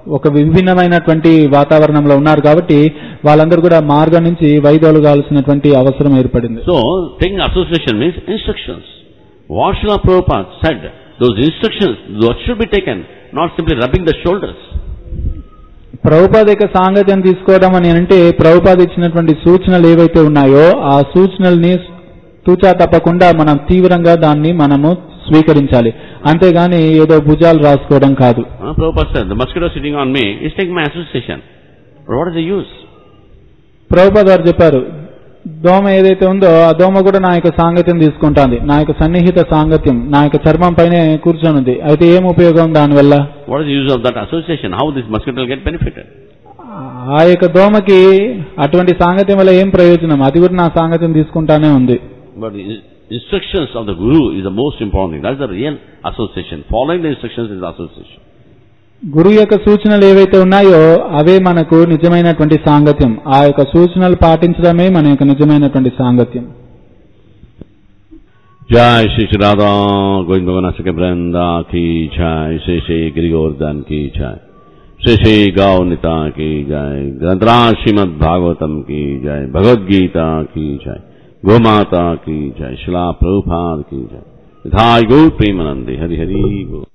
[SPEAKER 2] ఒక విభిన్నమైనటువంటి వాతావరణంలో ఉన్నారు కాబట్టి వాళ్ళందరూ కూడా మార్గం నుంచి వైదొలగాల్సినటువంటి అవసరం ఏర్పడింది
[SPEAKER 1] So, taking association means instructions. What Srila Prabhupada said, those instructions, those should be taken, not simply rubbing the shoulders.
[SPEAKER 2] Prabhupada యొక్క సాంగత్యం తీసుకోవడం అని అంటే ప్రభుపాద ఇచ్చినటువంటి సూచనలు ఏవైతే ఉన్నాయో ఆ సూచనల్ని తూచా తప్పకుండా మనం తీవ్రంగా దాన్ని మనము స్వీకరించాలి అంతేగాని ఏదో భుజాలు రాసుకోవడం కాదు
[SPEAKER 1] Uh, Prabhupada said, the mosquito sitting on me is taking my association. But what is the use?
[SPEAKER 2] Prabhupada వారు చెప్పారు దోమ ఏదైతే ఉందో ఆ దోమ కూడా నా యొక్క సాంగత్యం తీసుకుంటాంది నా యొక్క సన్నిహిత సాంగత్యం నా యొక్క చర్మం పైనే కూర్చొని ఉంది అయితే ఏం ఉపయోగం దానివల్ల
[SPEAKER 1] What is the use of that association? How this mosquito will get benefited?
[SPEAKER 2] ఆ యొక్క దోమకి అటువంటి సాంగత్యం వల్ల ఏం ప్రయోజనం అది కూడా నా సాంగత్యం తీసుకుంటానే ఉంది
[SPEAKER 1] But the in- instructions of the Guru is the most important thing. That's the real association. Following the instructions is association.
[SPEAKER 2] గురువు యొక్క సూచనలు ఏవైతే ఉన్నాయో అవే మనకు నిజమైనటువంటి సాంగత్యం ఆ యొక్క సూచనలు పాటించడమే మన యొక్క నిజమైనటువంటి సాంగత్యం
[SPEAKER 1] जय श्री श्री राधा गोविंद भगवान के वृंदा की जय श्री श्री गिरि गोवर्धन की जय श्री श्री गौनिता की जय ग्रंथराज श्रीमद भागवतम की जय भगवद गीता की जय गोमाता की जय शिला प्रभुपाद की जय विधाय गौ प्रेमानंदे हरि हरि गो